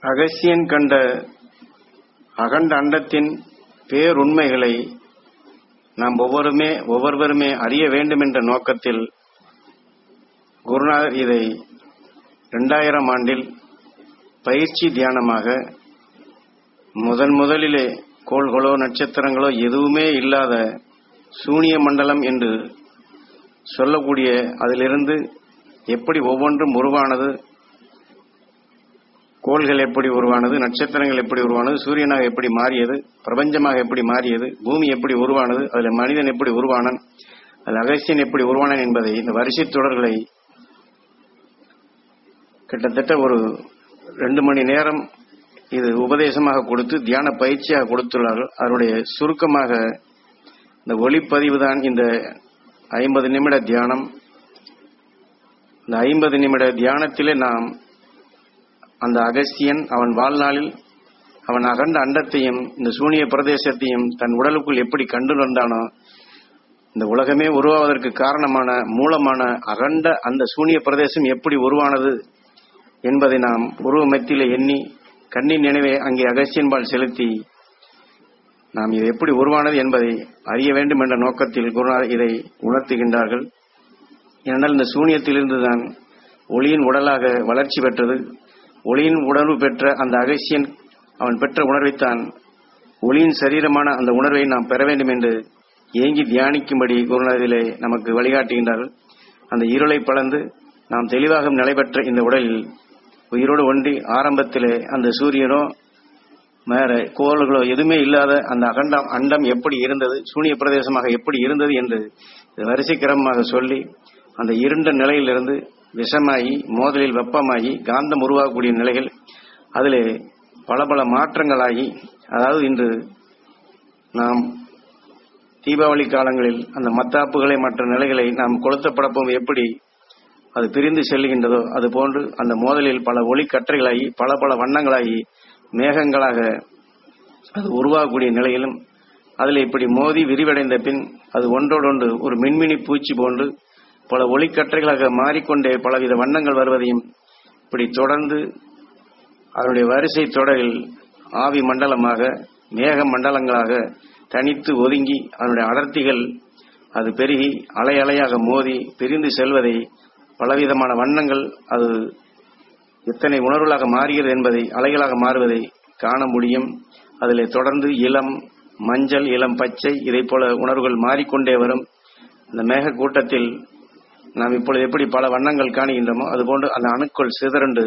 அகசியன் கண்ட அகண்ட அண்டத்தின் பேருண்மைகளை நாம் ஒவ்வொருமே ஒவ்வொருவருமே அறிய வேண்டும் என்ற நோக்கத்தில் குருநாதர் இதை இரண்டாயிரம் ஆண்டில் பயிற்சி தியானமாக முதன் முதலிலே கோள்களோ நட்சத்திரங்களோ எதுவுமே இல்லாத சூனிய மண்டலம் என்று சொல்லக்கூடிய அதிலிருந்து எப்படி ஒவ்வொன்றும் உருவானது கோள்கள் எப்படி உருவானது நட்சத்திரங்கள் எப்படி உருவானது சூரியனாக எப்படி மாறியது பிரபஞ்சமாக எப்படி மாறியது பூமி எப்படி உருவானது அதில் மனிதன் எப்படி உருவானன் அதில் அகசியன் எப்படி உருவானன் என்பதை இந்த வரிசை தொடர்களை கிட்டத்தட்ட ஒரு ரெண்டு மணி நேரம் இது உபதேசமாக கொடுத்து தியான பயிற்சியாக கொடுத்துள்ளார்கள் அதனுடைய சுருக்கமாக இந்த ஒளிப்பதிவு தான் இந்த ஐம்பது நிமிட தியானம் இந்த ஐம்பது நிமிட தியானத்திலே நாம் அந்த அகஸ்தியன் அவன் வாழ்நாளில் அவன் அகண்ட அண்டத்தையும் இந்த சூனிய பிரதேசத்தையும் தன் உடலுக்குள் எப்படி கண்டு வந்தானோ இந்த உலகமே உருவாவதற்கு காரணமான மூலமான அகண்ட அந்த சூனிய பிரதேசம் எப்படி உருவானது என்பதை நாம் உருவ மத்தியிலே எண்ணி கண்ணின் நினைவை அங்கே அகஸ்தியன்பால் செலுத்தி நாம் இது எப்படி உருவானது என்பதை அறிய வேண்டும் என்ற நோக்கத்தில் குருநாதர் இதை உணர்த்துகின்றார்கள் ஏனென்றால் இந்த சூனியத்திலிருந்து தான் ஒளியின் உடலாக வளர்ச்சி பெற்றது ஒளியின் உணர்வு பெற்ற அந்த அகசியன் அவன் பெற்ற உணர்வைத்தான் ஒளியின் சரீரமான அந்த உணர்வை நாம் பெற வேண்டும் என்று ஏங்கி தியானிக்கும்படி குருநாதிலே நமக்கு வழிகாட்டுகின்றார்கள் அந்த இருளை பலந்து நாம் தெளிவாக நிலை பெற்ற இந்த உடலில் உயிரோடு ஒன்றி ஆரம்பத்திலே அந்த சூரியனோ வேற கோள்களோ எதுவுமே இல்லாத அந்த அகண்டம் அண்டம் எப்படி இருந்தது சூனிய பிரதேசமாக எப்படி இருந்தது என்று வரிசை கிரமமாக சொல்லி அந்த இருண்ட நிலையிலிருந்து விஷமாகி மோதலில் வெப்பமாகி காந்தம் உருவாகக்கூடிய நிலைகள் அதிலே பல பல மாற்றங்களாகி அதாவது இன்று நாம் தீபாவளி காலங்களில் அந்த மத்தாப்புகளை மற்ற நிலைகளை நாம் கொளுத்த படப்போம் எப்படி அது பிரிந்து செல்லுகின்றதோ அது போன்று அந்த மோதலில் பல ஒளி கற்றைகளாகி பல பல வண்ணங்களாகி மேகங்களாக அது உருவாகக்கூடிய நிலையிலும் அதில் இப்படி மோதி விரிவடைந்த பின் அது ஒன்றோடொன்று ஒரு மின்மினி பூச்சி போன்று பல ஒளிக்கற்றைகளாக மாறிக்கொண்டே பலவித வண்ணங்கள் வருவதையும் இப்படி தொடர்ந்து அதனுடைய வரிசை தொடரில் ஆவி மண்டலமாக மேக மண்டலங்களாக தனித்து ஒதுங்கி அதனுடைய அடர்த்திகள் அது பெருகி அலை அலையாக மோதி பிரிந்து செல்வதை பலவிதமான வண்ணங்கள் அது எத்தனை உணர்வுகளாக மாறுகிறது என்பதை அலைகளாக மாறுவதை காண முடியும் அதில் தொடர்ந்து இளம் மஞ்சள் இளம் பச்சை இதை போல உணர்வுகள் மாறிக்கொண்டே வரும் அந்த மேக கூட்டத்தில் நாம் இப்பொழுது எப்படி பல வண்ணங்கள் காணுகின்றோமோ அதுபோன்று அந்த அணுக்கள் சிதறண்டு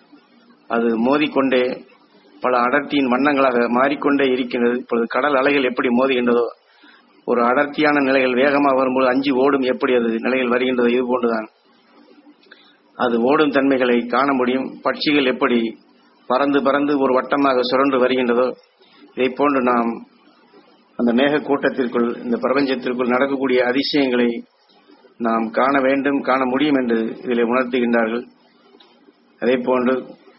அது மோதிக்கொண்டே பல அடர்த்தியின் வண்ணங்களாக மாறிக்கொண்டே இருக்கின்றது இப்பொழுது கடல் அலைகள் எப்படி மோதுகின்றதோ ஒரு அடர்த்தியான நிலைகள் வேகமாக வரும்போது அஞ்சு ஓடும் எப்படி அது நிலைகள் வருகின்றதோ இது போன்றுதான் அது ஓடும் தன்மைகளை காண முடியும் பட்சிகள் எப்படி பறந்து பறந்து ஒரு வட்டமாக சுரண்டு வருகின்றதோ இதை போன்று நாம் அந்த மேக கூட்டத்திற்குள் இந்த பிரபஞ்சத்திற்குள் நடக்கக்கூடிய அதிசயங்களை நாம் காண வேண்டும் காண முடியும் என்று இதில் உணர்த்துகின்றார்கள் அதே போன்று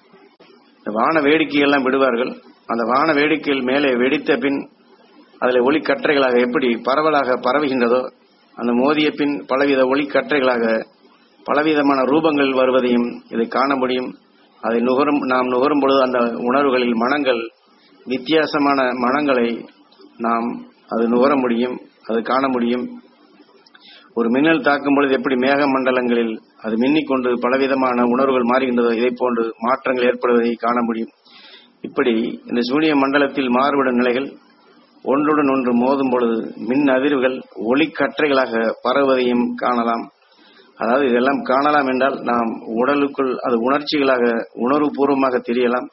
வான வேடிக்கையெல்லாம் விடுவார்கள் அந்த வான வேடிக்கையில் மேலே வெடித்த பின் அதில் ஒளிக்கற்றைகளாக எப்படி பரவலாக பரவுகின்றதோ அந்த மோதிய பின் பலவித ஒளிக்கற்றைகளாக பலவிதமான ரூபங்கள் வருவதையும் இதை காண முடியும் அதை நுகரும் நாம் நுகரும் பொழுது அந்த உணர்வுகளில் மனங்கள் வித்தியாசமான மனங்களை நாம் அது நுகர முடியும் அது காண முடியும் ஒரு மின்னல் தாக்கும் பொழுது எப்படி மேக மண்டலங்களில் அது மின்னிக்கொண்டு பலவிதமான உணர்வுகள் மாறுகின்றதோ இதை போன்று மாற்றங்கள் ஏற்படுவதை காண முடியும் இப்படி இந்த சூரிய மண்டலத்தில் மாறுபடும் நிலைகள் ஒன்றுடன் ஒன்று மோதும் பொழுது மின் அதிர்வுகள் ஒளிக்கற்றைகளாக பரவுவதையும் காணலாம் அதாவது இதெல்லாம் காணலாம் என்றால் நாம் உடலுக்குள் அது உணர்ச்சிகளாக உணர்வு பூர்வமாக தெரியலாம்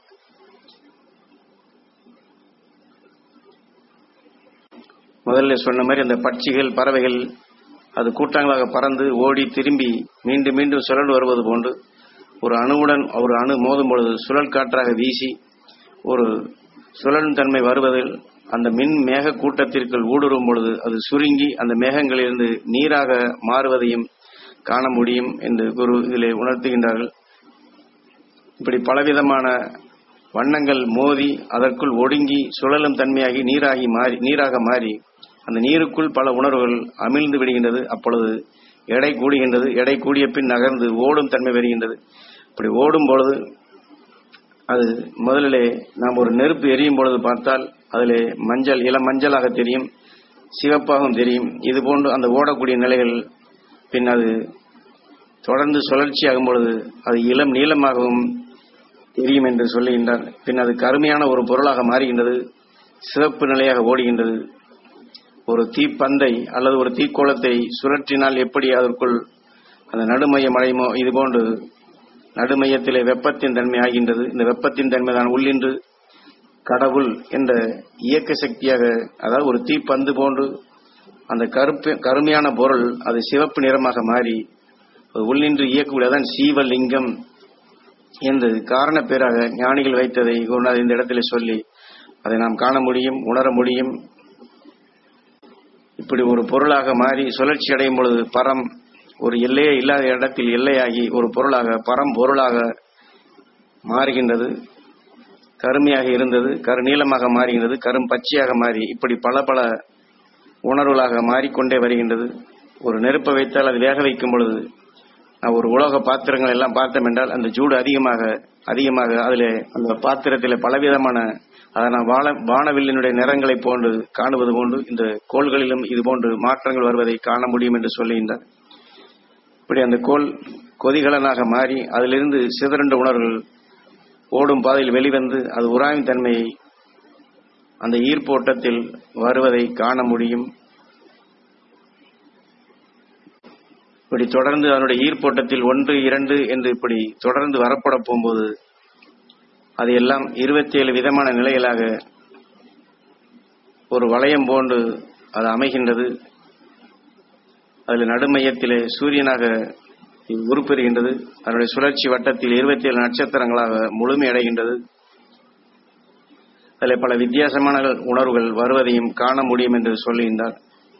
முதல்ல சொன்ன மாதிரி அந்த பட்சிகள் பறவைகள் அது கூட்டங்களாக பறந்து ஓடி திரும்பி மீண்டும் மீண்டும் சுழல் வருவது போன்று ஒரு அணுவுடன் ஒரு அணு மோதும் பொழுது சுழல் காற்றாக வீசி ஒரு சுழலும் தன்மை வருவதில் அந்த மின் மேக கூட்டத்திற்குள் ஊடுருவும் பொழுது அது சுருங்கி அந்த மேகங்களிலிருந்து நீராக மாறுவதையும் காண முடியும் என்று குரு இதிலே உணர்த்துகின்றார்கள் இப்படி பலவிதமான வண்ணங்கள் மோதி அதற்குள் ஒடுங்கி சுழலும் தன்மையாகி நீராகி மாறி நீராக மாறி அந்த நீருக்குள் பல உணர்வுகள் அமிழ்ந்து விடுகின்றது அப்பொழுது எடை கூடுகின்றது எடை கூடிய பின் நகர்ந்து ஓடும் தன்மை வருகின்றது இப்படி ஓடும் பொழுது அது முதலிலே நாம் ஒரு நெருப்பு எரியும் பொழுது பார்த்தால் அதிலே மஞ்சள் இளம் மஞ்சளாக தெரியும் சிவப்பாகவும் தெரியும் இது போன்று அந்த ஓடக்கூடிய நிலைகள் பின் அது தொடர்ந்து சுழற்சியாகும் பொழுது அது இளம் நீளமாகவும் தெரியும் என்று சொல்லுகின்றார் பின் அது கருமையான ஒரு பொருளாக மாறுகின்றது சிவப்பு நிலையாக ஓடுகின்றது ஒரு தீப்பந்தை அல்லது ஒரு தீக்கோளத்தை சுழற்றினால் எப்படி அதற்குள் அந்த நடுமையம் அடையுமோ இதுபோன்று நடுமையத்திலே வெப்பத்தின் தன்மை ஆகின்றது இந்த வெப்பத்தின் தன்மை தான் உள்ளின்று கடவுள் என்ற இயக்க சக்தியாக அதாவது ஒரு தீப்பந்து போன்று அந்த கருப்பு கருமையான பொருள் அது சிவப்பு நிறமாக மாறி அது உள்ளின்று இயக்கக்கூடியதான் சீவலிங்கம் என்று காரண பேராக ஞானிகள் வைத்ததை கொண்டாது இந்த இடத்துல சொல்லி அதை நாம் காண முடியும் உணர முடியும் இப்படி ஒரு பொருளாக மாறி சுழற்சி அடையும் பொழுது பரம் ஒரு எல்லையே இல்லாத இடத்தில் எல்லையாகி ஒரு பொருளாக பரம் பொருளாக மாறுகின்றது கருமையாக இருந்தது கருநீளமாக மாறுகின்றது கரும் பச்சையாக மாறி இப்படி பல பல உணர்வுகளாக மாறிக்கொண்டே வருகின்றது ஒரு நெருப்பை வைத்தால் அது வேக வைக்கும் பொழுது நான் ஒரு உலோக பாத்திரங்கள் எல்லாம் பார்த்தோம் என்றால் அந்த சூடு அதிகமாக அதிகமாக அதில் அந்த பாத்திரத்தில் பலவிதமான அதனால் வான வானவில்லினுடைய நிறங்களை போன்று காணுவது போன்று இந்த கோள்களிலும் இது போன்று மாற்றங்கள் வருவதை காண முடியும் என்று சொல்லுகின்றார் இப்படி அந்த கோள் கொதிகலனாக மாறி அதிலிருந்து சிதறண்ட உணர்வுகள் ஓடும் பாதையில் வெளிவந்து அது உராய்வின் தன்மையை அந்த ஈர்ப்போட்டத்தில் வருவதை காண முடியும் இப்படி தொடர்ந்து அதனுடைய ஈர்ப்போட்டத்தில் ஒன்று இரண்டு என்று இப்படி தொடர்ந்து வரப்பட போகும்போது அது எல்லாம் இருபத்தி ஏழு விதமான நிலைகளாக ஒரு வளையம் போன்று அது அமைகின்றது அதில் நடுமையத்திலே சூரியனாக உருப்பெறுகின்றது அதனுடைய சுழற்சி வட்டத்தில் இருபத்தி ஏழு நட்சத்திரங்களாக முழுமையடைகின்றது அதில் பல வித்தியாசமான உணர்வுகள் வருவதையும் காண முடியும் என்று சொல்லுகின்றார்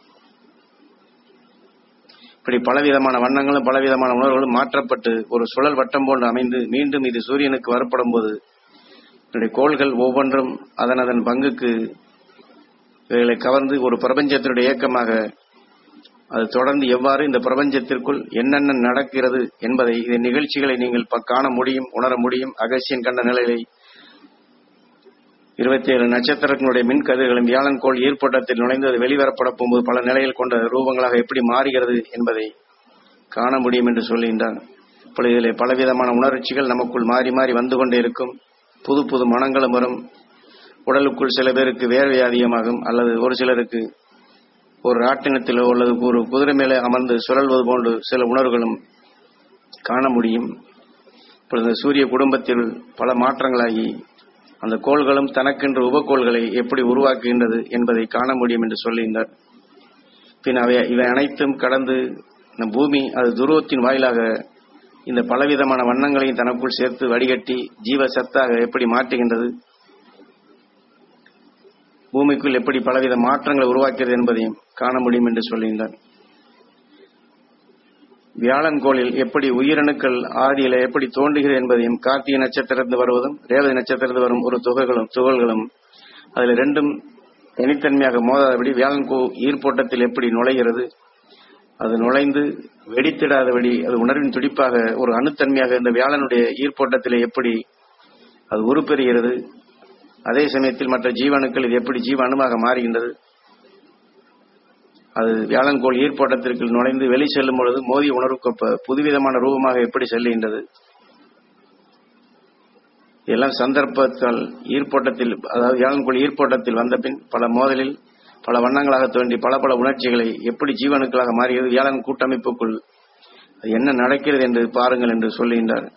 இப்படி பலவிதமான வண்ணங்களும் பலவிதமான உணர்வுகளும் மாற்றப்பட்டு ஒரு சுழல் வட்டம் போன்று அமைந்து மீண்டும் இது சூரியனுக்கு வரப்படும் போது இதனுடைய கோள்கள் ஒவ்வொன்றும் அதன் அதன் பங்குக்கு இவைகளை கவர்ந்து ஒரு பிரபஞ்சத்தினுடைய இயக்கமாக அது தொடர்ந்து எவ்வாறு இந்த பிரபஞ்சத்திற்குள் என்னென்ன நடக்கிறது என்பதை இந்த நிகழ்ச்சிகளை நீங்கள் ப- காண முடியும் உணர முடியும் அகசியன் கண்ட நிலையை இருபத்தி ஏழு நட்சத்திரங்களுடைய மின்கதிர்களும் வியாழன் கோள் ஈர்ப்போட்டத்தில் நுழைந்து அது வெளிவரப்பட போகும்போது பல நிலைகள் கொண்ட ரூபங்களாக எப்படி மாறுகிறது என்பதை காண முடியும் என்று சொல்லுகின்றார் இப்பொழுது இதிலே பலவிதமான உணர்ச்சிகள் நமக்குள் மாறி மாறி வந்து கொண்டே இருக்கும் புது புது மனங்களும் வரும் உடலுக்குள் சில பேருக்கு வேர்வை அதிகமாகும் அல்லது ஒரு சிலருக்கு ஒரு ராட்டினத்திலோ அல்லது ஒரு குதிரை மேலே அமர்ந்து சுழல்வது போன்று சில உணர்வுகளும் காண முடியும் இப்பொழுது இந்த சூரிய குடும்பத்தில் பல மாற்றங்களாகி அந்த கோள்களும் தனக்கென்று உபகோள்களை எப்படி உருவாக்குகின்றது என்பதை காண முடியும் என்று சொல்லுகின்றார் பின் அவை இவை அனைத்தும் கடந்து நம் பூமி அது துருவத்தின் வாயிலாக இந்த பலவிதமான வண்ணங்களையும் தனக்குள் சேர்த்து வடிகட்டி ஜீவ சத்தாக எப்படி மாற்றுகின்றது பூமிக்குள் எப்படி பலவித மாற்றங்களை உருவாக்கிறது என்பதையும் காண முடியும் என்று சொல்லுகின்றார் வியாழன் கோளில் எப்படி உயிரணுக்கள் ஆதியில எப்படி தோன்றுகிறது என்பதையும் கார்த்திகை நட்சத்திரத்து வருவதும் ரேவதி நட்சத்திரத்து வரும் ஒரு துகள்களும் துகள்களும் அதில் ரெண்டும் தனித்தன்மையாக மோதாதபடி வியாழன் கோ ஈர்ப்போட்டத்தில் எப்படி நுழைகிறது அது நுழைந்து வெடித்திடாதபடி அது உணர்வின் துடிப்பாக ஒரு அணுத்தன்மையாக இந்த வியாழனுடைய ஈர்ப்போட்டத்திலே எப்படி அது உருப்பெறுகிறது அதே சமயத்தில் மற்ற ஜீவணுக்கள் இது எப்படி ஜீவ அணுவாக மாறுகின்றது அது வியாழன்கோள் ஈர்ப்போட்டத்திற்கு நுழைந்து வெளி செல்லும் பொழுது மோதிய உணர்வுக்கு புதுவிதமான ரூபமாக எப்படி செல்லுகின்றது இதெல்லாம் சந்தர்ப்பத்தால் ஈர்ப்போட்டத்தில் அதாவது வியாழன்கோள் ஈர்ப்போட்டத்தில் வந்த பின் பல மோதலில் பல வண்ணங்களாக தோன்றி பல பல உணர்ச்சிகளை எப்படி ஜீவனுக்களாக மாறியது வியாழன் கூட்டமைப்புக்குள் அது என்ன நடக்கிறது என்று பாருங்கள் என்று சொல்லுகின்றார்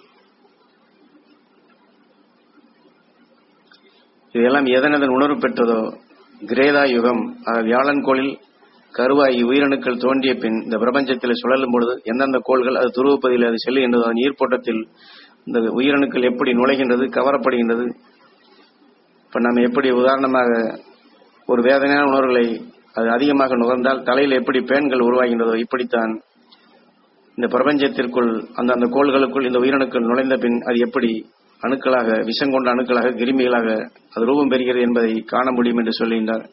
இதெல்லாம் எதனதன் உணர்வு பெற்றதோ கிரேதா யுகம் அதாவது வியாழன் கோளில் கருவாகி உயிரணுக்கள் தோன்றிய பின் இந்த பிரபஞ்சத்தில் சுழலும் பொழுது எந்தெந்த கோள்கள் அது துருவப்பதில் அது செல்லுகின்றது அதன் ஈர்ப்போட்டத்தில் இந்த உயிரணுக்கள் எப்படி நுழைகின்றது கவரப்படுகின்றது இப்ப நம்ம எப்படி உதாரணமாக ஒரு வேதனையான உணர்வுகளை அது அதிகமாக நுகர்ந்தால் தலையில் எப்படி பேன்கள் உருவாகின்றதோ இப்படித்தான் இந்த பிரபஞ்சத்திற்குள் அந்த அந்த கோள்களுக்குள் இந்த உயிரணுக்கள் நுழைந்த பின் அது எப்படி அணுக்களாக விஷம் கொண்ட அணுக்களாக கிருமிகளாக அது ரூபம் பெறுகிறது என்பதை காண முடியும் என்று சொல்லுகின்றார்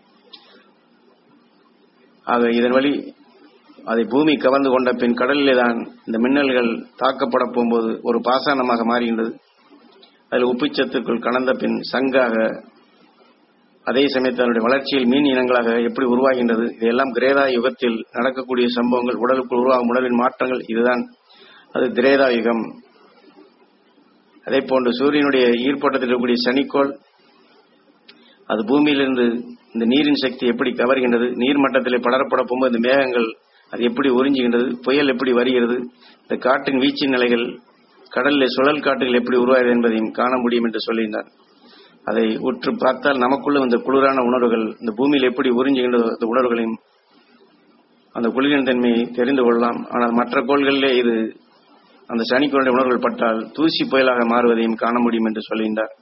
ஆக இதன் வழி அதை பூமி கவர்ந்து கொண்ட பின் கடலிலே தான் இந்த மின்னல்கள் தாக்கப்பட போகும்போது ஒரு பாசானமாக மாறுகின்றது அதில் உப்புச்சத்துக்குள் கலந்த பின் சங்காக அதே சமயத்தில் அதனுடைய வளர்ச்சியில் மீன் இனங்களாக எப்படி உருவாகின்றது இதெல்லாம் கிரேதா யுகத்தில் நடக்கக்கூடிய சம்பவங்கள் உடலுக்குள் உருவாகும் உணவின் மாற்றங்கள் இதுதான் அது திரேதா யுகம் அதே போன்று சூரியனுடைய ஈர்ப்போட்டத்தில் இருக்கக்கூடிய சனிக்கோள் அது பூமியிலிருந்து இந்த நீரின் சக்தி எப்படி கவர்கின்றது நீர் மட்டத்தில் படரப்பட போகும்போது இந்த மேகங்கள் அது எப்படி உறிஞ்சுகின்றது புயல் எப்படி வருகிறது இந்த காற்றின் வீச்சின் நிலைகள் கடலில் சுழல் காற்றுகள் எப்படி உருவாகிறது என்பதையும் காண முடியும் என்று சொல்லியிருந்தார் அதை உற்று பார்த்தால் நமக்குள்ள இந்த குளிரான உணர்வுகள் இந்த பூமியில் எப்படி உறிஞ்சுகின்றதோ அந்த உணர்வுகளையும் அந்த குளிரின் தன்மையை தெரிந்து கொள்ளலாம் ஆனால் மற்ற கோள்களிலே இது அந்த சனிக்கோளுடைய உணர்வுகள் பட்டால் தூசி புயலாக மாறுவதையும் காண முடியும் என்று சொல்கின்றார்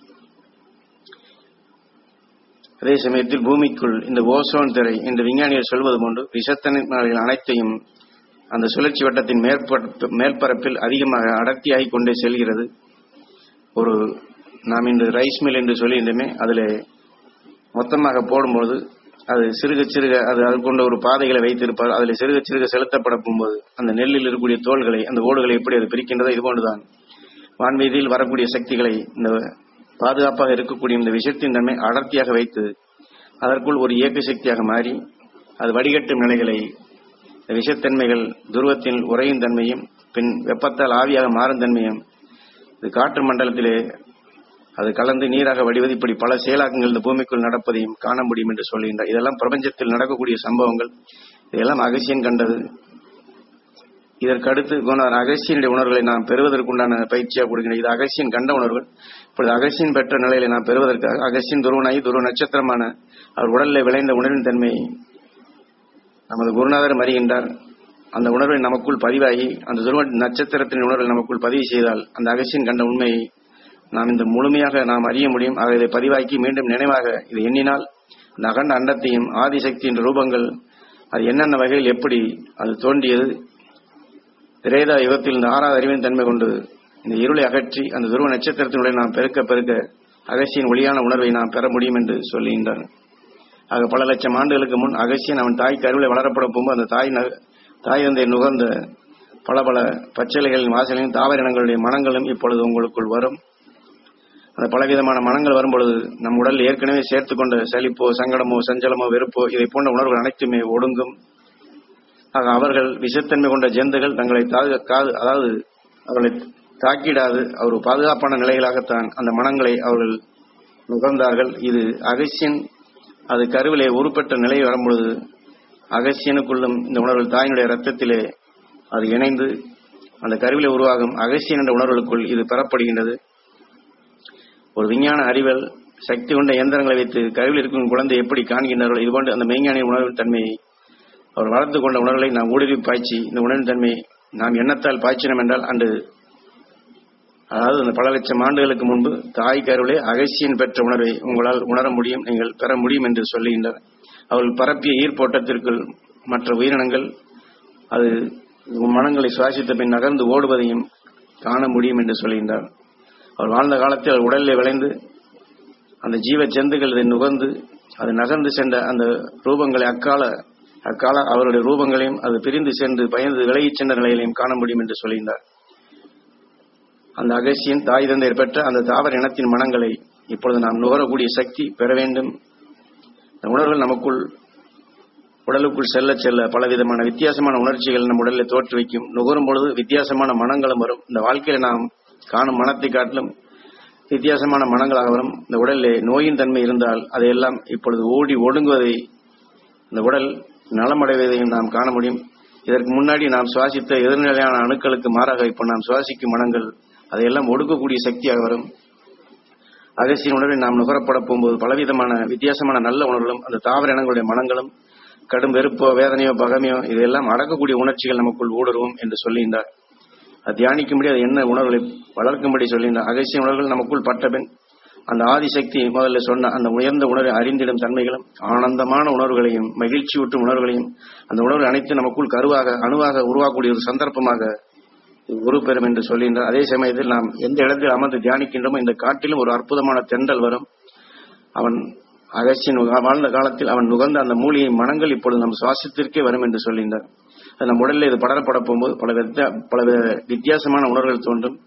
அதே சமயத்தில் பூமிக்குள் இந்த ஓசோன் திரை என்று விஞ்ஞானிகள் சொல்வது போன்று விஷத்தன்மைகள் அனைத்தையும் அந்த சுழற்சி வட்டத்தின் மேற்பரப்பு மேற்பரப்பில் அதிகமாக அடர்த்தியாகிக் கொண்டே செல்கிறது ஒரு நாம் இன்று ரைஸ் மில் என்று சொல்லியிருந்தோமே அதில் மொத்தமாக போடும்போது அது சிறுக சிறுக அது அது கொண்ட ஒரு பாதைகளை வைத்திருப்பார் அதில் சிறுக சிறுக செலுத்தப்பட போகும்போது அந்த நெல்லில் இருக்கக்கூடிய தோள்களை அந்த ஓடுகளை எப்படி அது பிரிக்கின்றதோ இது போன்றுதான் வான்வீதியில் வரக்கூடிய சக்திகளை இந்த பாதுகாப்பாக இருக்கக்கூடிய இந்த விஷயத்தின் தன்மை அடர்த்தியாக வைத்து அதற்குள் ஒரு இயக்க சக்தியாக மாறி அது வடிகட்டும் நிலைகளை இந்த விஷத்தன்மைகள் துருவத்தின் உறையும் தன்மையும் பின் வெப்பத்தால் ஆவியாக மாறும் தன்மையும் இது காற்று மண்டலத்திலே அது கலந்து நீராக வடிவது இப்படி பல செயலாக்கங்கள் இந்த பூமிக்குள் நடப்பதையும் காண முடியும் என்று சொல்கின்றார் இதெல்லாம் பிரபஞ்சத்தில் நடக்கக்கூடிய சம்பவங்கள் இதெல்லாம் அகசியன் கண்டது இதற்கு அடுத்து குணர் அகசியனுடைய உணர்வுகளை நாம் பெறுவதற்குண்டான பயிற்சியாக கொடுக்கின்றன இது அகசியன் கண்ட உணர்வுகள் இப்பொழுது அகசியன் பெற்ற நிலையில நாம் பெறுவதற்காக அகசியன் துருவனாகி துருவ நட்சத்திரமான அவர் உடலில் விளைந்த உணர்வின் தன்மை நமது குருநாதர் அறிகின்றார் அந்த உணர்வை நமக்குள் பதிவாகி அந்த துருவ நட்சத்திரத்தின் உணர்வை நமக்குள் பதிவு செய்தால் அந்த அகசியன் கண்ட உண்மையை நாம் இந்த முழுமையாக நாம் அறிய முடியும் ஆக இதை பதிவாக்கி மீண்டும் நினைவாக இது எண்ணினால் இந்த அகண்ட அண்டத்தையும் ஆதிசக்தியின் ரூபங்கள் அது என்னென்ன வகையில் எப்படி அது தோன்றியது திரேதா யுகத்தில் இந்த ஆறாவது அறிவின் தன்மை கொண்டு இந்த இருளை அகற்றி அந்த துருவ நட்சத்திரத்தினுடைய நாம் பெருக்க பெருக்க அகசியின் ஒளியான உணர்வை நாம் பெற முடியும் என்று சொல்லுகின்றார் ஆக பல லட்சம் ஆண்டுகளுக்கு முன் அகசியன் அவன் தாய் கருவிலை வளரப்பட போகும்போது அந்த தாய் நக- தாய் தந்தை நுகர்ந்த பல பல பச்சிலைகளின் வாசலையும் தாவரினங்களுடைய மனங்களும் இப்பொழுது உங்களுக்குள் வரும் அந்த பலவிதமான மனங்கள் வரும்பொழுது நம் உடல் ஏற்கனவே சேர்த்து கொண்ட சலிப்போ சங்கடமோ சஞ்சலமோ வெறுப்போ இதை போன்ற உணர்வுகள் அனைத்துமே ஒடுங்கும் ஆக அவர்கள் விஷத்தன்மை கொண்ட ஜந்துகள் தங்களை தாது- காது- அதாவது அவர்களை தாக்கிடாது அவர் பாதுகாப்பான நிலைகளாகத்தான் அந்த மனங்களை அவர்கள் நுகர்ந்தார்கள் இது அகசியன் அது கருவிலே உருப்பெற்ற நிலை வரும்பொழுது அகசியனுக்குள்ளும் இந்த உணர்வுகள் தாயினுடைய ரத்தத்திலே அது இணைந்து அந்த கருவிலே உருவாகும் அகசியன் என்ற உணர்வுகளுக்குள் இது பெறப்படுகின்றது ஒரு விஞ்ஞான அறிவல் சக்தி கொண்ட இயந்திரங்களை வைத்து கருவில் இருக்கும் குழந்தை எப்படி காண்கின்றார்கள் இதுபோன்று அந்த மெய்ஞானிய உணர்வின் தன்மையை அவர் வளர்த்து கொண்ட உணர்வுகளை நாம் ஊடுருவி பாய்ச்சி இந்த உணர்வின் தன்மை நாம் எண்ணத்தால் பாய்ச்சினோம் என்றால் அன்று அதாவது அந்த பல லட்சம் ஆண்டுகளுக்கு முன்பு தாய் கருவிலே அகசியன் பெற்ற உணர்வை உங்களால் உணர முடியும் நீங்கள் பெற முடியும் என்று சொல்லுகின்றனர் அவர்கள் பரப்பிய ஈர்ப்போட்டத்திற்குள் மற்ற உயிரினங்கள் அது மனங்களை சுவாசித்த பின் நகர்ந்து ஓடுவதையும் காண முடியும் என்று சொல்கின்றார் அவர் வாழ்ந்த காலத்தில் அவர் உடலில் விளைந்து அந்த ஜீவ ஜந்துகள் இதை நுகர்ந்து அது நகர்ந்து சென்ற அந்த ரூபங்களை அக்கால அக்கால அவருடைய ரூபங்களையும் அது பிரிந்து சென்று பயந்து விலகிச் சென்ற நிலையிலையும் காண முடியும் என்று சொல்கின்றார் அந்த அகசியன் தாய் தந்தையர் பெற்ற அந்த தாவர இனத்தின் மனங்களை இப்பொழுது நாம் நுகரக்கூடிய சக்தி பெற வேண்டும் இந்த உணர்வுகள் நமக்குள் உடலுக்குள் செல்ல செல்ல பலவிதமான வித்தியாசமான உணர்ச்சிகள் நம் உடலில் தோற்று வைக்கும் நுகரும் பொழுது வித்தியாசமான மனங்களும் வரும் இந்த வாழ்க்கையில நாம் காணும் மனத்தை காட்டிலும் வித்தியாசமான மனங்களாக வரும் இந்த உடலிலே நோயின் தன்மை இருந்தால் அதையெல்லாம் இப்பொழுது ஓடி ஒடுங்குவதை இந்த உடல் நலமடைவதையும் நாம் காண முடியும் இதற்கு முன்னாடி நாம் சுவாசித்த எதிர்நிலையான அணுக்களுக்கு மாறாக இப்போ நாம் சுவாசிக்கும் மனங்கள் அதையெல்லாம் ஒடுக்கக்கூடிய சக்தியாக வரும் அகசியின் உணர்வை நாம் நுகரப்பட போகும்போது பலவிதமான வித்தியாசமான நல்ல உணர்வுகளும் அந்த தாவர இனங்களுடைய மனங்களும் கடும் வெறுப்போ வேதனையோ பகமையோ இதெல்லாம் அடக்கக்கூடிய உணர்ச்சிகள் நமக்குள் ஊடுருவும் என்று சொல்லுகின்றார் அது தியானிக்கும்படி அது என்ன உணர்வுகளை வளர்க்கும்படி சொல்கின்றார் அகசிய உணர்வுகள் நமக்குள் பட்டபின் அந்த ஆதிசக்தி முதல்ல சொன்ன அந்த உயர்ந்த உணர்வை அறிந்திடும் தன்மைகளும் ஆனந்தமான உணர்வுகளையும் மகிழ்ச்சியூட்டும் உணர்வுகளையும் அந்த உணர்வு அனைத்து நமக்குள் கருவாக அணுவாக உருவாக்கக்கூடிய ஒரு சந்தர்ப்பமாக உருப்பெறும் என்று சொல்கின்றார் அதே சமயத்தில் நாம் எந்த இடத்தில் அமர்ந்து தியானிக்கின்றோமோ இந்த காட்டிலும் ஒரு அற்புதமான தென்றல் வரும் அவன் அகசியன் வாழ்ந்த காலத்தில் அவன் நுகர்ந்த அந்த மூலிகை மனங்கள் இப்பொழுது நம் சுவாசத்திற்கே வரும் என்று சொல்கின்றார் அது நம் உடலில் இது படரப்பட போகும்போது பல வித்தியா- பல வி- வித்தியாசமான உணர்வுகள் தோன்றும்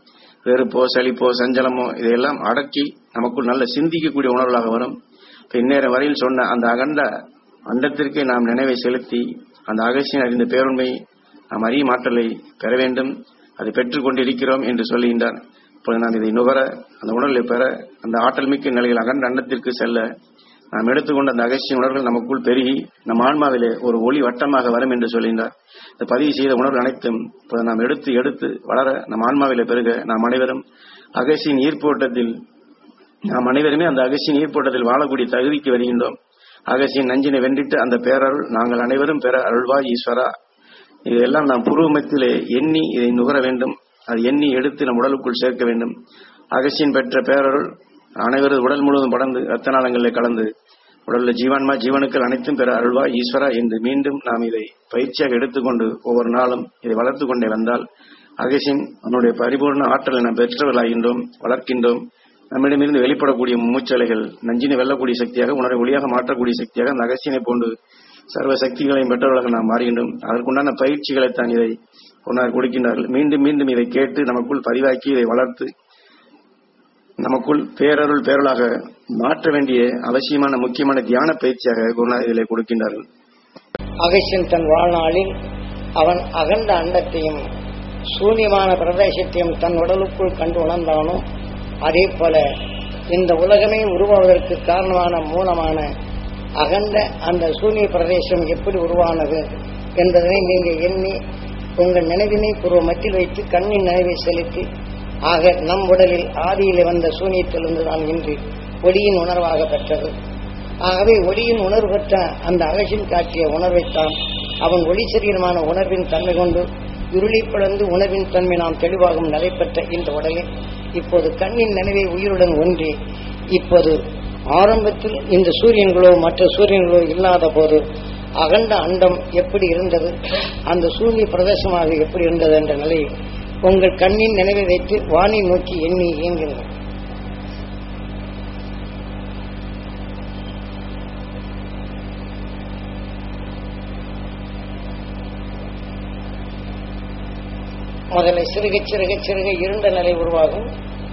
வெறுப்போ சலிப்போ சஞ்சலமோ இதையெல்லாம் அடக்கி நமக்குள் நல்ல சிந்திக்கக்கூடிய உணர்வுகளாக வரும் இப்ப இந்நேரம் வரையில் சொன்ன அந்த அகண்ட அண்டத்திற்கே நாம் நினைவை செலுத்தி அந்த அகசியன் அறிந்த பேருண்மை நாம் அறியும் ஆற்றலை பெற வேண்டும் அதை பெற்றுக் கொண்டிருக்கிறோம் என்று சொல்லுகின்றார் இப்பொழுது நாம் இதை நுகர அந்த உணர்வை பெற அந்த ஆற்றல் மிக்க நிலையில் அகண்ட அண்டத்திற்கு செல்ல நாம் எடுத்துக்கொண்ட அந்த அகசிய உணர்வுகள் நமக்குள் பெருகி நம் ஆன்மாவிலே ஒரு ஒளி வட்டமாக வரும் என்று சொல்கின்றார் இந்த பதிவு செய்த உணர்வு அனைத்தும் இப்போது நாம் எடுத்து எடுத்து வளர நம் ஆன்மாவிலே பெருக நாம் அனைவரும் அகசியின் ஈர்ப்போட்டத்தில் நாம் அனைவருமே அந்த அகசியின் ஈர்ப்போட்டத்தில் வாழக்கூடிய தகுதிக்கு வருகின்றோம் அகசியின் நஞ்சினை வென்றிட்டு அந்த பேரருள் நாங்கள் அனைவரும் பெற அருள்வா ஈஸ்வரா இதெல்லாம் நாம் புருவமத்திலே எண்ணி இதை நுகர வேண்டும் அது எண்ணி எடுத்து நம் உடலுக்குள் சேர்க்க வேண்டும் அகசியன் பெற்ற பேரருள் அனைவரது உடல் முழுவதும் படர்ந்து ரத்த நாளங்களில் கலந்து உடல்ல ஜீவான்மா ஜீவனுக்கள் அனைத்தும் பெற அருள்வா ஈஸ்வரா என்று மீண்டும் நாம் இதை பயிற்சியாக எடுத்துக்கொண்டு ஒவ்வொரு நாளும் இதை வளர்த்து கொண்டே வந்தால் அகசியன் அவனுடைய பரிபூர்ண ஆற்றலை நாம் பெற்றவர்களாகின்றோம் வளர்க்கின்றோம் நம்மிடமிருந்து வெளிப்படக்கூடிய மூச்சலைகள் நஞ்சினை வெல்லக்கூடிய சக்தியாக உணரை ஒளியாக மாற்றக்கூடிய சக்தியாக அந்த அகசியனை போன்று சர்வ சக்திகளையும் பெற்றவர்களாக நாம் மாறுகின்றோம் அதற்குண்டான பயிற்சிகளை தான் இதை உணர் கொடுக்கின்றார்கள் மீண்டும் மீண்டும் இதை கேட்டு நமக்குள் பதிவாக்கி இதை வளர்த்து நமக்குள் பேரருள் பேரலாக மாற்ற வேண்டிய அவசியமான முக்கியமான தியான பயிற்சியாக குருநாதர் இதிலே கொடுக்கின்றார்கள் அகசியன் தன் வாழ்நாளில் அவன் அகண்ட அண்டத்தையும் சூன்யமான பிரதேசத்தையும் தன் உடலுக்குள் கண்டு உணர்ந்தானோ அதே போல இந்த உலகமே உருவாவதற்கு காரணமான மூலமான அகண்ட அந்த சூன்ய பிரதேசம் எப்படி உருவானது என்பதனை நீங்க எண்ணி உங்கள் நினைவினை பூர்வ மத்தியில் வைத்து கண்ணின் நினைவை செலுத்தி ஆக நம் உடலில் ஆதியிலே வந்த சூனியத்திலிருந்து தான் இன்று ஒளியின் உணர்வாக பெற்றது ஆகவே ஒளியின் உணர்வு பெற்ற அந்த அகசின் காட்டிய உணர்வைத்தான் அவன் ஒளி சரீரமான உணர்வின் தன்மை கொண்டு இருளை பிளந்து உணர்வின் தன்மை நாம் தெளிவாகும் நிலை பெற்ற இந்த உடலில் இப்போது கண்ணின் நினைவை உயிருடன் ஒன்றி இப்போது ஆரம்பத்தில் இந்த சூரியன்களோ மற்ற சூரியன்களோ இல்லாத போது அகண்ட அண்டம் எப்படி இருந்தது அந்த சூரிய பிரதேசமாக எப்படி இருந்தது என்ற நிலையை உங்கள் கண்ணின் நினைவை வைத்து வானை நோக்கி எண்ணி இயங்குங்கள் முதல்ல சிறுக சிறுக சிறுக இருண்ட நிலை உருவாகும்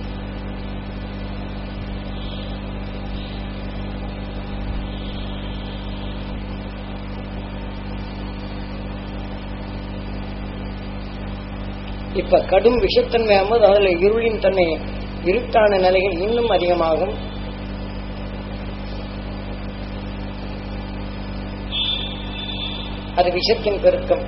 இப்ப கடும் விஷத்தன்மை ஆகும்போது அதுல இருளின் தன்மை இருட்டான நிலைகள் இன்னும் அதிகமாகும் அது விஷத்தின் பெருக்கம்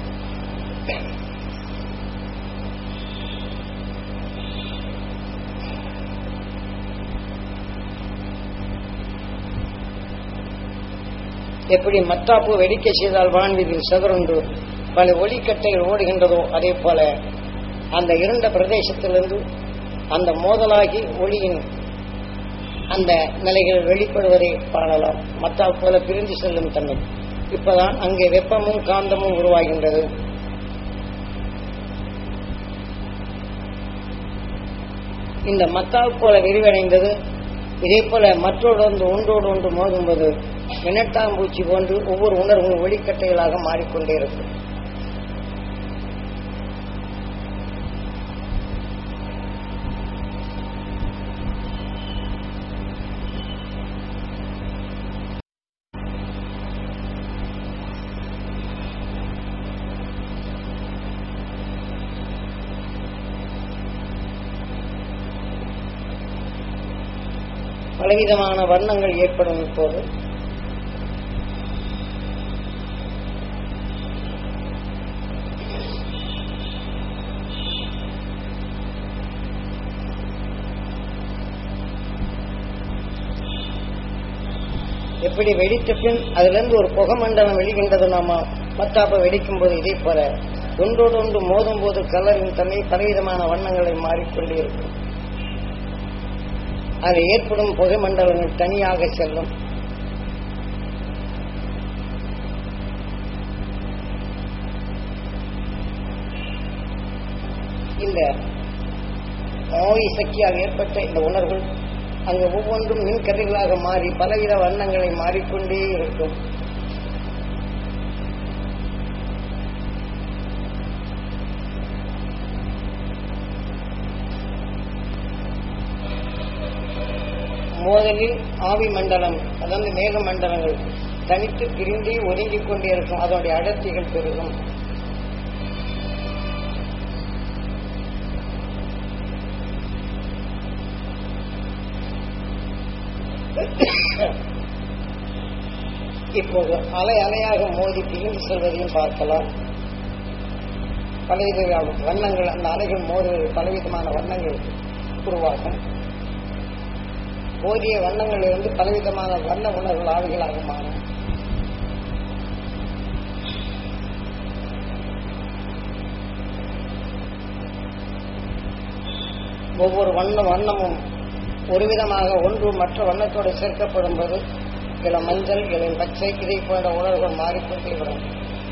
எப்படி மத்தாப்பு வெடிக்க செய்தால் வான்வீதியில் சதுரண்டு பல ஒளிக்கட்டைகள் ஓடுகின்றதோ அதே போல அந்த இருண்ட பிரதேசத்திலிருந்து அந்த மோதலாகி ஒளியின் அந்த நிலைகள் வெளிப்படுவதை காணலாம் மத்தா போல பிரிந்து செல்லும் தன்மை இப்பதான் அங்கே வெப்பமும் காந்தமும் உருவாகின்றது இந்த மத்தாவு போல விரிவடைந்தது இதே போல மற்றொரு வந்து ஒன்றோடு ஒன்று மோதும்போது மினட்டாம்பூச்சி போன்று ஒவ்வொரு உணர்வும் ஒளிக்கட்டைகளாக மாறிக்கொண்டே இருக்கும் பலவிதமான வர்ணங்கள் ஏற்படும் இப்போது எப்படி வெடித்த பின் அதுல இருந்து ஒரு புகை மண்டலம் வெளிகின்றது நாம மத்தாப்ப வெடிக்கும் போது இதே போல ஒன்றோடு ஒன்று மோதும் போது கலரின் தன்மை பலவிதமான வண்ணங்களை மாறிக்கொண்டே இருக்கும் அதில் ஏற்படும் புகை மண்டலங்கள் தனியாக செல்லும் இந்த நோய் சக்தியாக ஏற்பட்ட இந்த உணர்வுகள் அங்கு ஒவ்வொன்றும் மின்கதிர்களாக மாறி பலவித வண்ணங்களை மாறிக்கொண்டே இருக்கும் மோதலில் ஆவி மண்டலம் அதாவது மேக மண்டலங்கள் தனித்து பிரிந்து ஒதுங்கிக் கொண்டே இருக்கும் அதனுடைய அடர்த்திகள் பெருகும் இப்போது அலை அலையாக மோதி பிரிந்து செல்வதையும் பார்க்கலாம் பலவித வண்ணங்கள் அந்த அலைகள் மோதுவது பலவிதமான வண்ணங்கள் உருவாகும் போதிய வண்ணங்கள் இருந்து பலவிதமான வண்ண உணர்வுகள் ஆவிகளாக மாறும் ஒவ்வொரு வண்ண வண்ணமும் ஒரு விதமாக ஒன்று மற்ற வண்ணத்தோடு சேர்க்கப்படும் போது இளம் மஞ்சள் இளம் பச்சை இதை போன்ற உணர்வுகள் மாறிக்கொண்டே விடும்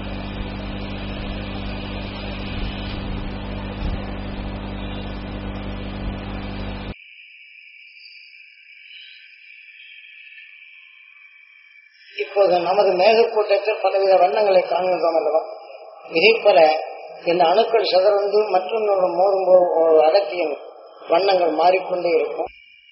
இப்போது நமது மேகக்கூட்டத்தில் பலவித வண்ணங்களை காண்கின்றோம் அல்லவா இதே போல இந்த அணுக்கள் சிதறந்து மற்றொன்று மோதும்போது ஒரு அடர்த்தியின் வண்ணங்கள் மாறிக்கொண்டே இருக்கும்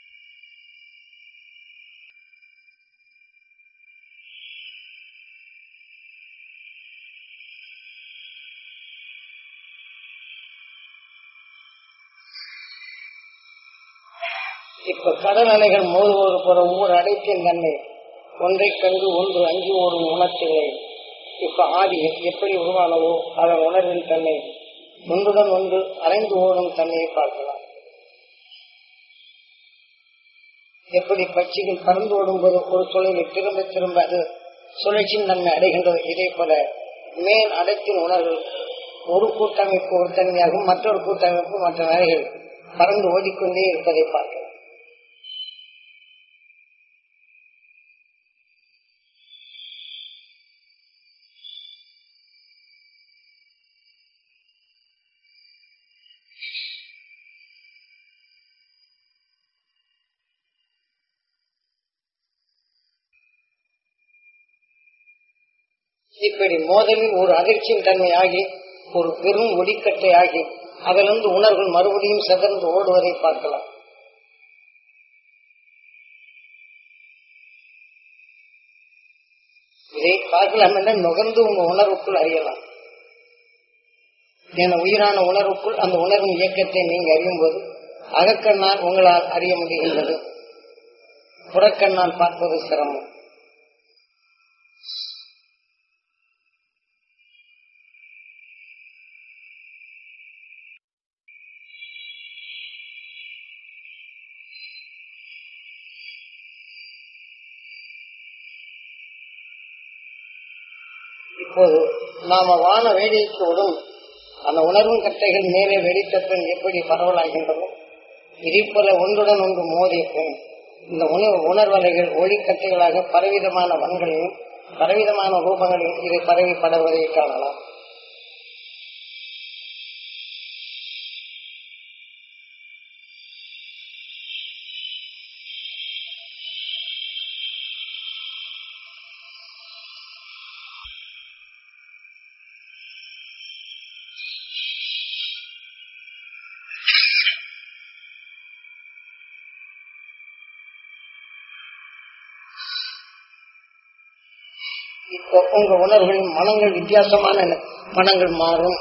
இப்ப கடல் அலைகள் மோதுவது போல ஒவ்வொரு அடைப்பின் தன்மை ஒன்றை கண்டு ஒன்று அஞ்சு ஓடும் உணர்ச்சிகளை இப்ப ஆதி எப்படி உருவானதோ அதன் உணர்வின் தன்மை ஒன்றுடன் ஒன்று அரைந்து ஓடும் தன்மையை பார்க்கலாம் எப்படி பட்சிகள் பறந்து ஓடும்போது ஒரு தொழிலை திரும்ப திரும்ப அது சுழற்சியின் தன்மை அடைகின்றது இதே போல மேல் அடத்தின் உணர்வு ஒரு கூட்டமைப்பு ஒரு தன்மையாகும் மற்றொரு கூட்டமைப்பு மற்ற வேலைகள் பறந்து ஓடிக்கொண்டே இருப்பதை பார்க்கலாம் இப்படி மோதலில் ஒரு அதிர்ச்சியின் தன்மையாகி ஒரு பெரும் ஒடிக்கட்டை ஆகி அதிலிருந்து உணர்வுகள் மறுபடியும் செதர்ந்து ஓடுவதை பார்க்கலாம் இதை பார்க்கலாம் என நுகர்ந்து உங்க உணர்வுக்குள் அறியலாம் என உயிரான உணர்வுக்குள் அந்த உணர்வின் இயக்கத்தை நீங்க அறியும் போது அகக்கண்ணால் உங்களால் அறிய முடிகின்றது புறக்கண்ணால் பார்ப்பது சிரமம் இப்போது நாம வான வேடிக்கைக்கு விடும் அந்த உணர்வும் கட்டைகள் மேலே வெடித்த பின் எப்படி பரவலாகின்றதோ இதே போல ஒன்றுடன் ஒன்று மோதிய பின் இந்த உணர்வு உணர்வலைகள் ஒளிக்கட்டைகளாக பலவிதமான வன்களையும் பலவிதமான ரூபங்களையும் இதை பரவி படர்வதை காணலாம் இப்போ உங்க உணர்வுகளின் மனங்கள் வித்தியாசமான மனங்கள் மாறும்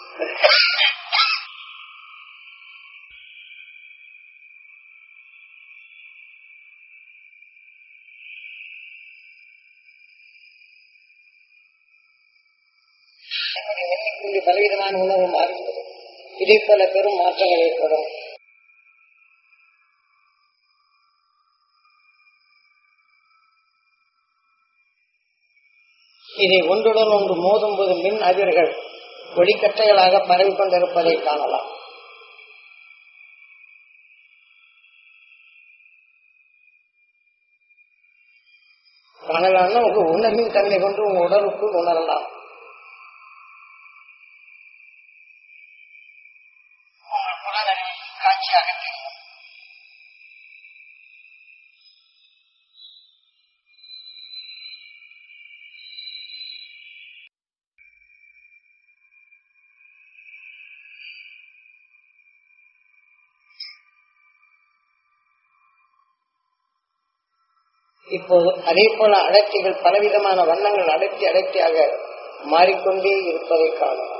எண்ணிக்கொண்டு பலவிதமான உணர்வு மாறுகிறது இதே போல பெரும் மாற்றங்கள் ஏற்படும் இதை ஒன்றுடன் ஒன்று மோதும் போது மின் அதிர்கள் ஒளிக்கட்டைகளாக பரவி கொண்டிருப்பதை காணலாம் காணலாம்னா உங்க உணர்வின் தன்மை கொண்டு உங்க உடலுக்குள் உணரலாம் காட்சியாக தெரியும் இப்போது அதே போல அடர்த்திகள் பலவிதமான வண்ணங்கள் அடர்த்தி அடர்த்தியாக மாறிக்கொண்டே இருப்பதை காணலாம்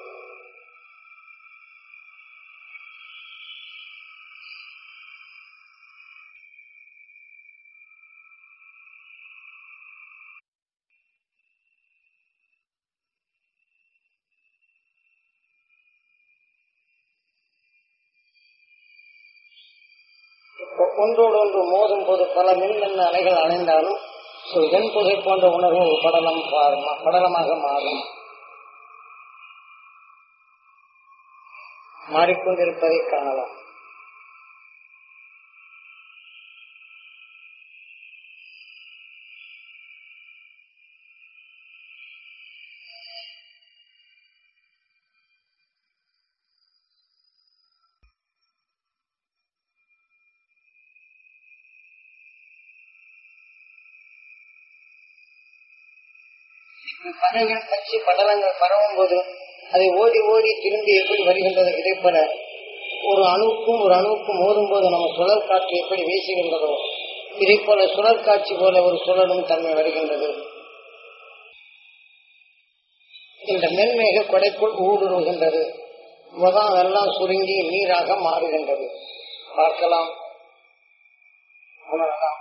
ஒன்றோடு ஒன்று மோதும் போது பல மின்னெண்ண அலைகள் அணைந்தாலும் ஒரு வெண்புகை போன்ற உணர்வு ஒரு படலம் மாறும், படலமாக மாறும் மாறிக்கொண்டிருப்பதை காணலாம் பறவைகள் பச்சை படலங்கள் பரவும் போது அதை ஓடி ஓடி திரும்பி எப்படி வருகின்றது இதை போல ஒரு அணுவுக்கும் ஒரு அணுவுக்கும் மோதும் போது நம்ம சுழல் காற்று எப்படி வீசுகின்றதோ இதை போல சுழல் காட்சி போல ஒரு சுழலும் தன்மை வருகின்றது இந்த மென்மேக கொடைக்குள் ஊடுருவுகின்றது முகம் எல்லாம் சுருங்கி நீராக மாறுகின்றது பார்க்கலாம் உணரலாம்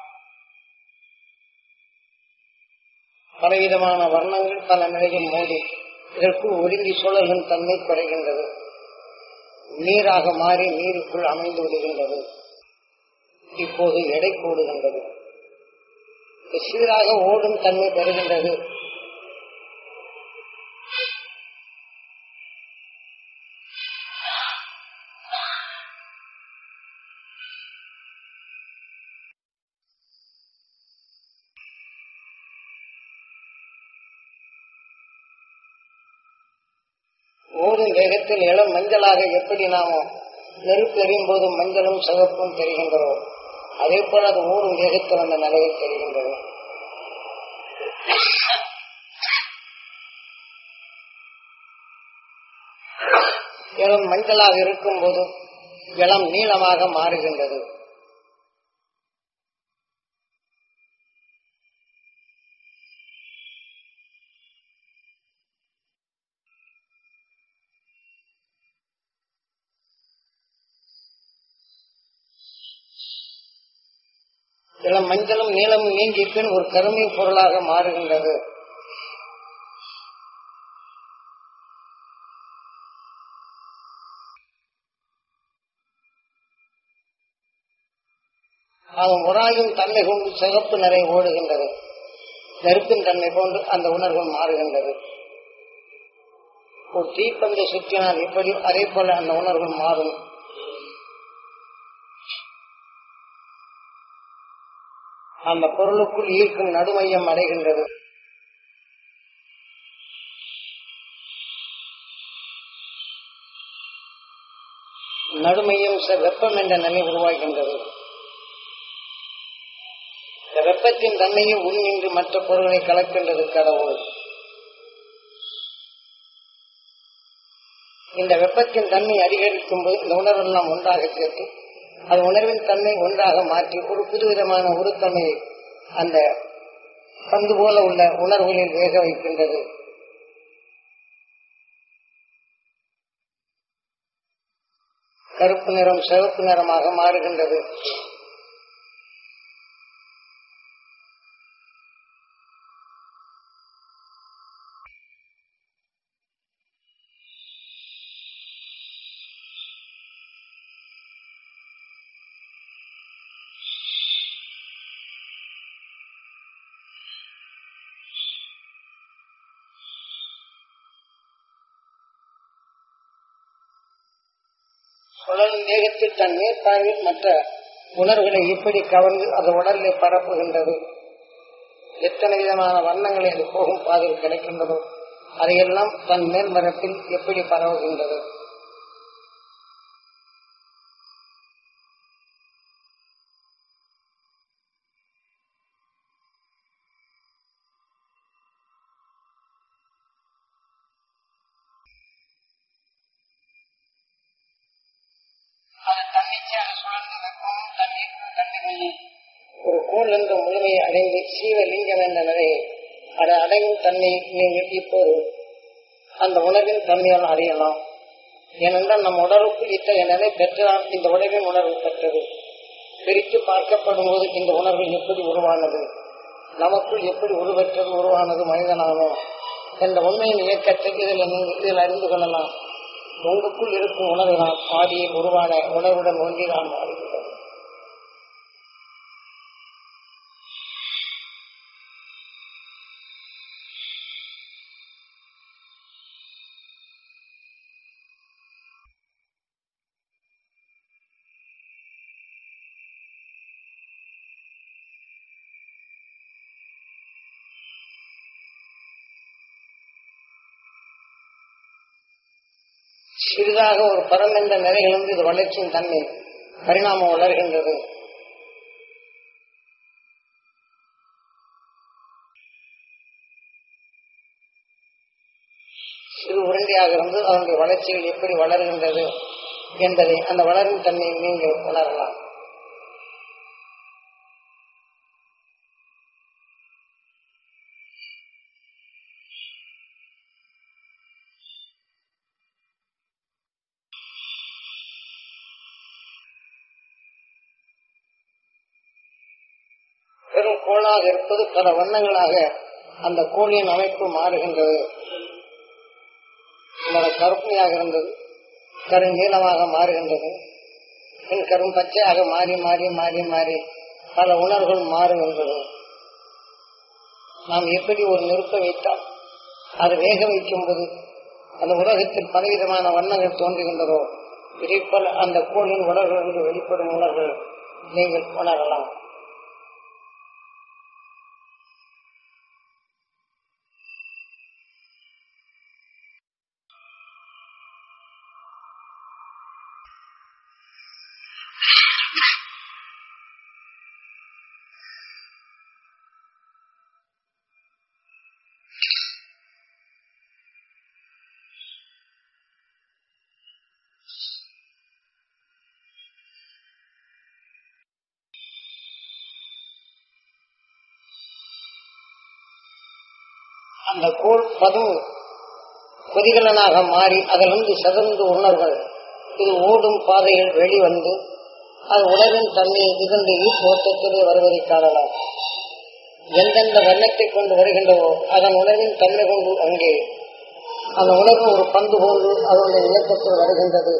பலவிதமான வர்ணங்கள் பல நிலையில் மோதி இதற்குள் ஒருங்கி சுழலும் தன்மை குறைகின்றது நீராக மாறி நீருக்குள் அமைந்து விடுகின்றது இப்போது எடை கூடுகின்றது சீராக ஓடும் தன்மை பெறுகின்றது ஓடும் வேகத்தில் இளம் மஞ்சளாக எப்படி நாம நெருப்பு எறியும் போது மஞ்சளும் சிவப்பும் தெரிகின்றதோ அதே போல அது ஓடும் வேகத்தில் அந்த நிலையில் தெரிகின்றது இளம் மஞ்சளாக இருக்கும் போது இளம் நீளமாக மாறுகின்றது இளம் மஞ்சளும் நீளமும் நீங்கிய பின் ஒரு கருமை பொருளாக மாறுகின்றது அது உராயும் தன்மை கொண்டு சிகப்பு நிறை ஓடுகின்றது நெருப்பின் தன்மை போன்று அந்த உணர்வு மாறுகின்றது ஒரு தீப்பந்தை சுற்றினால் இப்படி அதே போல அந்த உணர்வு மாறும் அந்த பொருளுக்குள் ஈர்க்கும் நடுமையம் அடைகின்றது நடுமையம் ச- வெப்பம் என்ற நிலை உருவாகின்றது இந்த வெப்பத்தின் தன்மையை உள்நின்று மற்ற பொருளை கலக்கின்றது கடவுள் இந்த வெப்பத்தின் தன்மை அதிகரிக்கும் போது இந்த உணர்வெல்லாம் ஒன்றாக சேர்த்து அது உணர்வின் தன்மை ஒன்றாக மாற்றி ஒரு புதுவிதமான உருத்தன்மையை அந்த பந்து போல உள்ள உணர்வுகளில் வேக வைக்கின்றது கருப்பு நிறம் சிவப்பு நிறமாக மாறுகின்றது சுழலும் வேகத்தில் தன் மேற்பார்வையில் மற்ற உணர்வுகளை எப்படி கவர்ந்து அது உடலிலே பரப்புகின்றது எத்தனை விதமான வண்ணங்களை அது போகும் பாதையில் கிடைக்கின்றதோ அதையெல்லாம் தன் மேல்மரத்தில் எப்படி பரவுகின்றது அது தன்னிச்சையாக சுழன்று வெப்பமும் தண்ணீர் தன்மையை ஒரு கோல் என்ற முழுமையை அடைந்து சீவலிங்கம் என்ற நிலையை அதை அடையும் தன்மை நீங்கள் இப்போது அந்த உணவின் தன்மையால் அறியலாம் ஏனென்றால் நம் உணர்வுக்குள் இத்தகைய நிலை பெற்றால் இந்த உணவின் உணர்வு பெற்றது பிரித்து பார்க்கப்படும் போது இந்த உணர்வு எப்படி உருவானது நமக்குள் எப்படி உருவெற்றது உருவானது மனிதனானோ என்ற உண்மையின் இயக்கத்தை இதில் நீங்கள் இதில் அறிந்து கொள்ளலாம் உங்களுக்குள் இருக்கும் உணர்வு தான் ஆதியில் உருவான உணர்வுடன் ஒன்றி நான் மாறுகிறது சிறிதாக ஒரு பரம் என்ற நிலையிலிருந்து இது வளர்ச்சியின் தன்மை பரிணாமம் வளர்கின்றது சிறு உருண்டையாக இருந்து அதனுடைய வளர்ச்சிகள் எப்படி வளர்கின்றது என்பதை அந்த வளரும் தன்மையை நீங்கள் உணரலாம் பெரும் கோளாக இருப்பது பல வண்ணங்களாக அந்த கோளின் அமைப்பு மாறுகின்றது நம்மளோட கருப்பையாக இருந்தது கருநீளமாக மாறுகின்றது பின் கரும் பச்சையாக மாறி மாறி மாறி மாறி பல உணர்வுகள் மாறுகின்றது நாம் எப்படி ஒரு நெருப்பை வைத்தால் அது வேக வைக்கும் போது அந்த உலகத்தில் பலவிதமான வண்ணங்கள் தோன்றுகின்றதோ இதேபோல அந்த கோளின் உணர்வுகளுக்கு வெளிப்படும் உணர்வுகள் நீங்கள் உணரலாம் அந்த கோள் பதும் கொதிகலனாக மாறி அதிலிருந்து செதர்ந்து உணர்வுகள் இது ஓடும் பாதையில் வெளிவந்து அது உணவின் தன்மையை மிகுந்த ஈர்ப்போட்டத்திலே வருவதை காணலாம் எந்தெந்த வண்ணத்தை கொண்டு வருகின்றவோ அதன் உணவின் தன்மை கொண்டு அங்கே அந்த உணர்வு ஒரு பந்து போன்று அதனுடைய இயக்கத்தில் வருகின்றது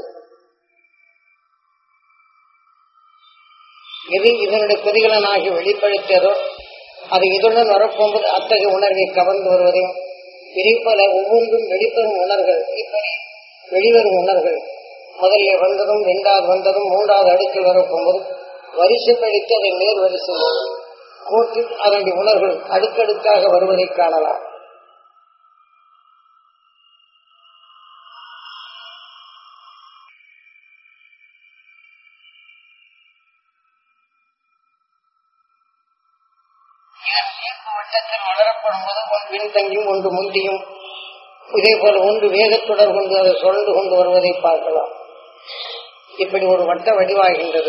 எது இதனுடைய கொதிகலனாகி வெளிப்படுத்தியதோ அது இதுடன் வரப்போகும்போது அத்தகைய உணர்வை கவர்ந்து வருவதையும் இதேபோல ஒவ்வொன்றும் வெளிப்படும் உணர்வுகள் இப்படி வெளிவரும் உணர்வுகள் முதல்ல வந்ததும் இரண்டாவது வந்ததும் மூன்றாவது அடுக்கில் வரப்போகும்போது வரிசைப்படுத்தி அதை நேர் வரிசை கோட்டில் அதனுடைய உணர்வுகள் அடுக்கடுக்காக வருவதை காணலாம் வட்டத்தில் வளரப்படும் போது ஒன்று பின்தங்கியும் ஒன்று முந்தியும் இதே போல ஒன்று வேகத்துடன் கொண்டு அதை சுழந்து கொண்டு வருவதை பார்க்கலாம் இப்படி ஒரு வட்ட வடிவாகின்றது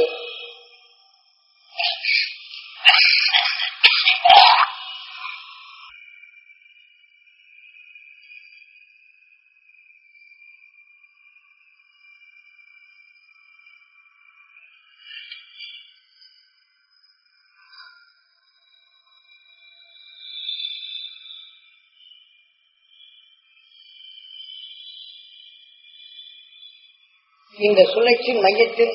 இந்த சுழற்சி மையத்தில்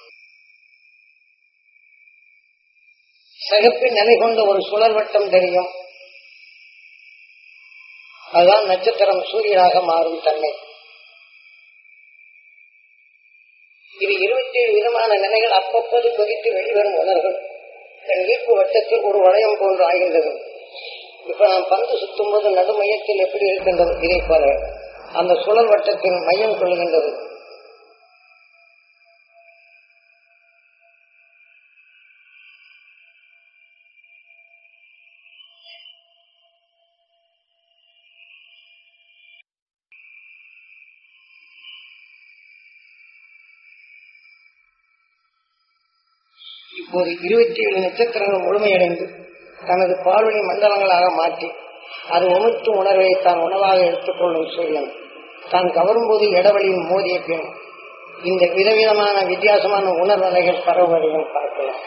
சிகப்பின் நிலை கொண்ட ஒரு சுழல் வட்டம் தெரியும் அதுதான் நட்சத்திரம் சூரியனாக மாறும் தன்மை இது இருபத்தி ஏழு விதமான நிலைகள் அப்பப்போது கொதித்து வெளிவரும் உணர்வுகள் தன் ஈர்ப்பு வட்டத்தில் ஒரு வளையம் போன்று ஆகின்றது இப்ப நாம் பந்து சுத்தும் போது நடுமையத்தில் எப்படி இருக்கின்றது இதை போல அந்த சுழல் வட்டத்தின் மையம் கொள்கின்றது இப்போது இருபத்தி ஏழு நட்சத்திரங்கள் முழுமையடைந்து தனது பால்வழி மண்டலங்களாக மாற்றி அது உமிழ்த்தும் உணர்வை தான் உணவாக எடுத்துக்கொள்ளும் சூரியன் தான் கவரும்போது இடவழியில் மோதிய பின் இந்த விதவிதமான வித்தியாசமான உணர்வலைகள் பரவுவதையும் பார்க்கலாம்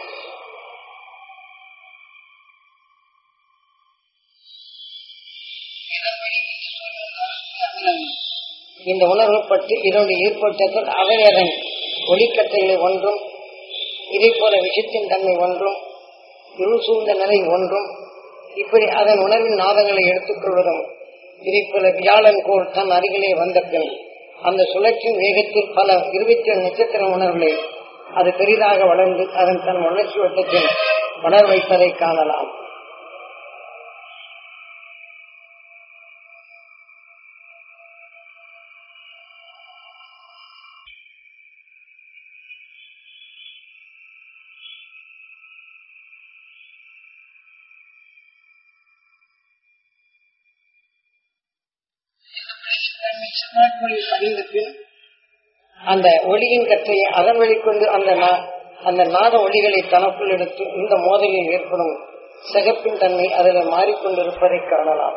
இந்த உணர்வு பற்றி இதனுடைய ஏற்பட்டத்தில் அவை அதன் ஒளிக்கட்டைகளை ஒன்றும் இதை போல விஷத்தின் தன்மை ஒன்றும் இருள் சூழ்ந்த நிலை ஒன்றும் இப்படி அதன் உணர்வின் நாதங்களை எடுத்துக்கொள்வதும் இதை போல வியாழன் கோள் தன் அருகிலே வந்த பின் அந்த சுழற்சியின் வேகத்தில் பல இருபத்தி ஏழு நட்சத்திர உணர்வுகளை அது பெரிதாக வளர்ந்து அதன் தன் வளர்ச்சி வட்டத்தில் வளர் வைப்பதை காணலாம் பதிந்த பின் அந்த ஒளியின் கற்றையை அதன் வெளிக்கொண்டு அந்த நா- அந்த நாத ஒளிகளை தனக்குள் எடுத்து இந்த மோதலில் ஏற்படும் சிகப்பின் தன்மை அதில் மாறிக்கொண்டிருப்பதை காணலாம்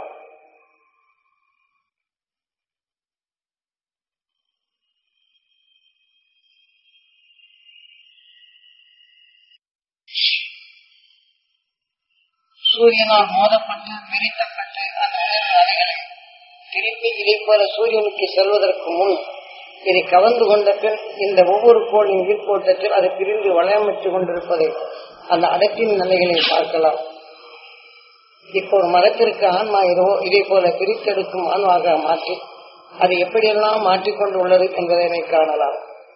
சூரியனால் மோதப்பட்டு விரித்தப்பட்டு அந்த உணர்வு அலைகளை திருப்பி இதை போல சூரியனுக்கு செல்வதற்கு முன் இதை கவர்ந்து கொண்ட பின் இந்த ஒவ்வொரு கோளின் ஈர்ப்போட்டத்தில் அது பிரிந்து வளையமைத்துக் கொண்டிருப்பதை அந்த அடக்கின் நிலைகளை பார்க்கலாம் இப்போ ஒரு மரத்திற்கு ஆன்மா இதோ இதே போல பிரித்தெடுக்கும் ஆன்மாக மாற்றி அது எப்படியெல்லாம் மாற்றிக்கொண்டு உள்ளது என்பதனை காணலாம்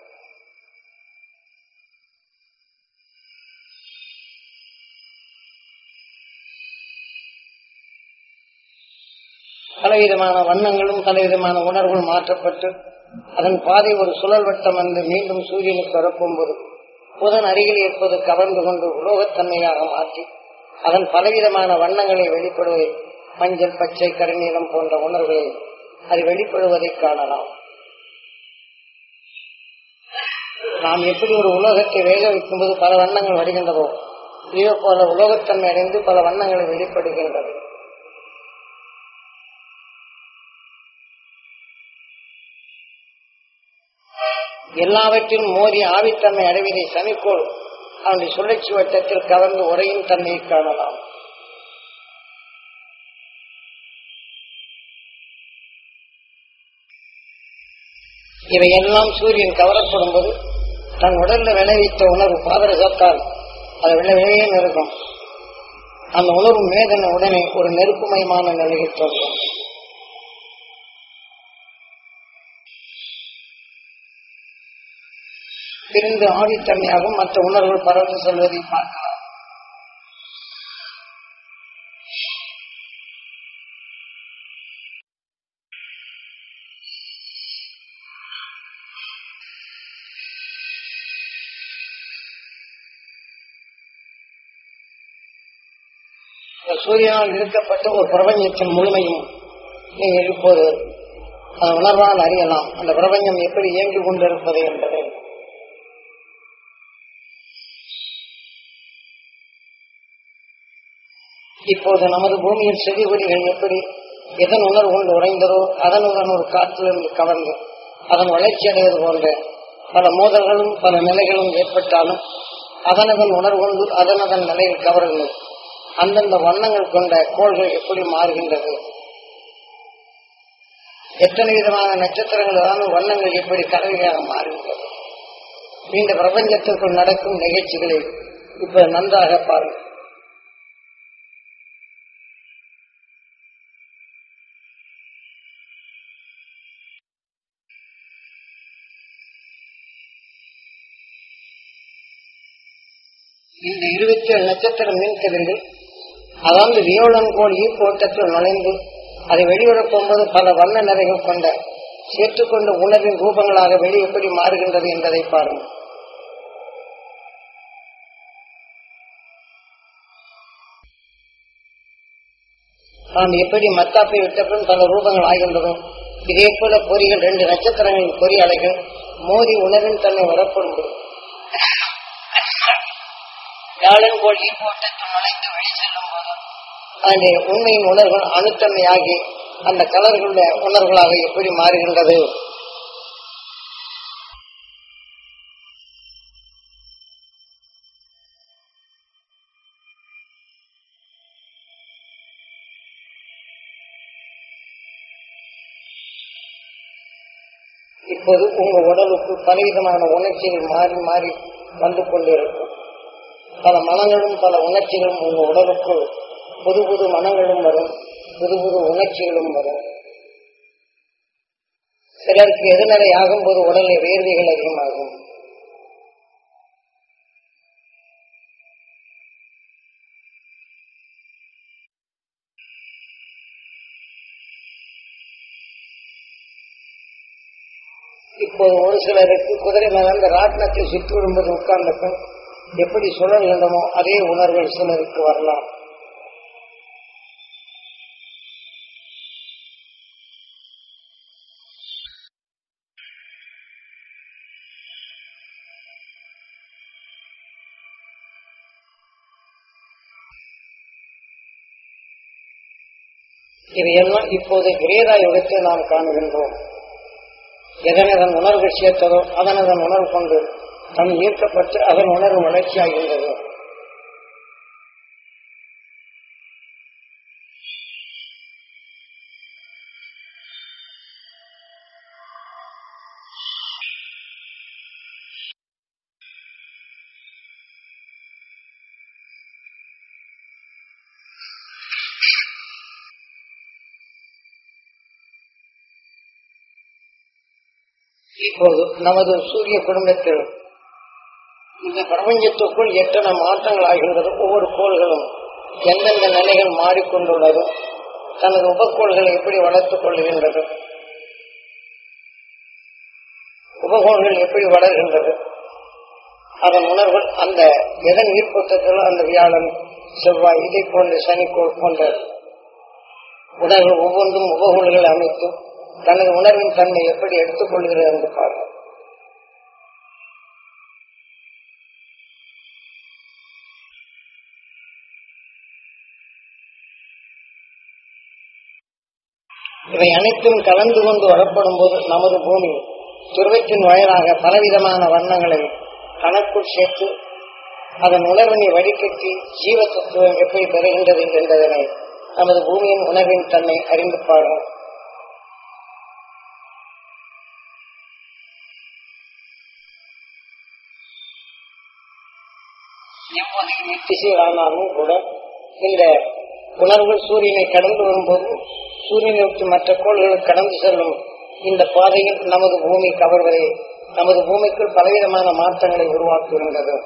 பலவிதமான வண்ணங்களும் பலவிதமான உணர்வுகள் மாற்றப்பட்டு அதன் பாதை ஒரு சுழல் வட்டம் வந்து மீண்டும் சூரியனுக்கு வரப்போம்போது புதன் அருகில் இருப்பது கவர்ந்து கொண்டு உலோகத்தன்மையாக மாற்றி அதன் பலவிதமான வண்ணங்களை வெளிப்படுவதை மஞ்சள் பச்சை கருநீலம் போன்ற உணர்வுகளை அது வெளிப்படுவதை காணலாம் நாம் எப்படி ஒரு உலோகத்தை வேக வைக்கும்போது பல வண்ணங்கள் வருகின்றதோ இதே போல உலோகத்தன்மை அடைந்து பல வண்ணங்களை வெளிப்படுகின்றது எல்லாவற்றிலும் மோதி ஆவித்தன்மை அடைவதை சனிக்கோள் அவனுடைய சுழற்சி வட்டத்தில் கவர்ந்து உரையும் தன்மையை காணலாம் இவையெல்லாம் சூரியன் கவரப்படும் போது தன் உடல்ல விளைவித்த உணர்வு பாதரசத்தால் அது விளைவே இருக்கும் அந்த உணர்வு மேதன உடனே ஒரு நெருப்புமயமான நிலையில் தோன்றும் பிரிந்து ஆவித்தன்மையாகவும் மற்ற உணர்வுகள் பரவந்து செல்வதை பார்க்கலாம் இந்த சூரியனால் இருக்கப்பட்ட ஒரு பிரபஞ்சத்தின் முழுமையும் நீங்கள் இப்போது அந்த உணர்வால் அறியலாம் அந்த பிரபஞ்சம் எப்படி இயங்கிக் கொண்டிருப்பது என்பதை இப்போது நமது பூமியில் செடி கொடிகள் எப்படி எதன் உணர்வு கொண்டு உறைந்ததோ அதனுடன் ஒரு காற்றிலிருந்து கவர்ந்து அதன் வளர்ச்சி அடைவது போன்ற பல மோதல்களும் பல நிலைகளும் ஏற்பட்டாலும் அதனதன் உணர்வு கொண்டு அதனதன் நிலையில் கவருங்கள் அந்தந்த வண்ணங்கள் கொண்ட கோள்கள் எப்படி மாறுகின்றது எத்தனை விதமான நட்சத்திரங்களான வண்ணங்கள் எப்படி கலவையாக மாறுகின்றது இந்த பிரபஞ்சத்திற்குள் நடக்கும் நிகழ்ச்சிகளை இப்ப நன்றாக பாருங்கள் இந்த இருபத்தி ஏழு நட்சத்திர மின் கதிர்கள் அதாவது வியோலன் கோள் ஈர்ப்போட்டத்தில் நுழைந்து அதை வெளியிடப் போகும்போது பல வண்ண நிறைகள் கொண்ட சேர்த்துக்கொண்ட உணர்வின் ரூபங்களாக வெளி எப்படி மாறுகின்றது என்பதை பாருங்கள் நாம் எப்படி மத்தாப்பை விட்டபின் பல ரூபங்கள் ஆகின்றதோ இதே போல பொறிகள் ரெண்டு நட்சத்திரங்களின் பொறி அலைகள் மோதி உணர்வின் தன்மை வரப்படும் வியாழன் போல் ஈர்ப்போட்டத்தில் நுழைந்து வெளி செல்லும் போது அதனுடைய உண்மையின் உணர்வுகள் அணுத்தன்மையாகி அந்த கலர்களுடைய உணர்வுகளாக எப்படி மாறுகின்றது இப்போது உங்க உடலுக்கு பலவிதமான உணர்ச்சிகள் மாறி மாறி வந்து கொண்டிருக்கும் பல மனங்களும் பல உணர்ச்சிகளும் உங்க உடலுக்கு புது புது மனங்களும் வரும் புது புது உணர்ச்சிகளும் வரும் சிலருக்கு எதிர்நிலை ஆகும்போது உடலில் வேர்வைகள் அதிகமாகும் இப்போது ஒரு சிலருக்கு குதிரை மேல அந்த ராட்டினத்தை சுற்றி விடும்போது உட்கார்ந்த பின் எப்படி சுழல்கின்றமோ அதே உணர்வுகள் சிலருக்கு வரலாம் இவையெல்லாம் இப்போது கிரேதா யுகத்தை நாம் காணுகின்றோம் எதனதன் உணர்வு சேர்த்ததோ அதனதன் உணர்வு கொண்டு தன் ஈர்க்கப்பட்டு அதன் உணர்வு வளர்ச்சியாகின்றது இப்போது நமது சூரிய குடும்பத்தில் இந்த பிரபஞ்சத்துக்குள் எத்தனை மாற்றங்கள் ஆகின்றது ஒவ்வொரு கோள்களும் எந்தெந்த நிலைகள் மாறிக்கொண்டுள்ளது தனது உபக்கோள்களை எப்படி வளர்த்துக் கொள்கின்றது உபகோள்கள் எப்படி வளர்கின்றது அதன் உணர்வுகள் அந்த எதன் ஈர்ப்பத்திலோ அந்த வியாழன் செவ்வாய் இதை போன்ற சனிக்கோள் போன்ற உணர்வு ஒவ்வொன்றும் உபகோள்கள் அமைத்து தனது உணர்வின் தன்மை எப்படி எடுத்துக்கொள்கிறது என்று பாருங்கள் இவை அனைத்தும் கலந்து கொண்டு வரப்படும் போது நமது பூமி துருவத்தின் வயலாக பலவிதமான வண்ணங்களை கணக்குள் சேர்த்து அதன் உணர்வினை வடிகட்டி ஜீவ தத்துவம் எப்படி பெறுகின்றது என்பதனை நமது பூமியின் உணர்வின் தன்மை அறிந்து பாருங்கள் எப்போது திசையானாலும் கூட இந்த உணர்வுகள் சூரியனை கடந்து வரும்போது சூரியனை விட்டு மற்ற கோள்களுக்கு கடந்து செல்லும் இந்த பாதையில் நமது பூமி கவர்வதை நமது பூமிக்குள் பலவிதமான மாற்றங்களை உருவாக்குகின்றது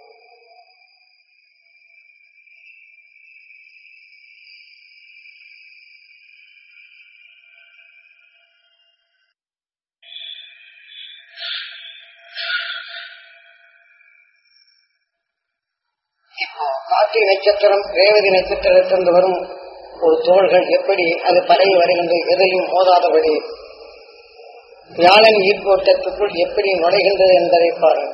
இப்போ கார்த்திகை நட்சத்திரம் ரேவதி நட்சத்திரத்திலிருந்து வரும் ஒரு தோள்கள் எப்படி அது பரவி வருகின்றது எதையும் மோதாதபடி வியாழன் ஈர்ப்போட்டத்துக்குள் எப்படி நுழைகின்றது என்பதை பாருங்கள்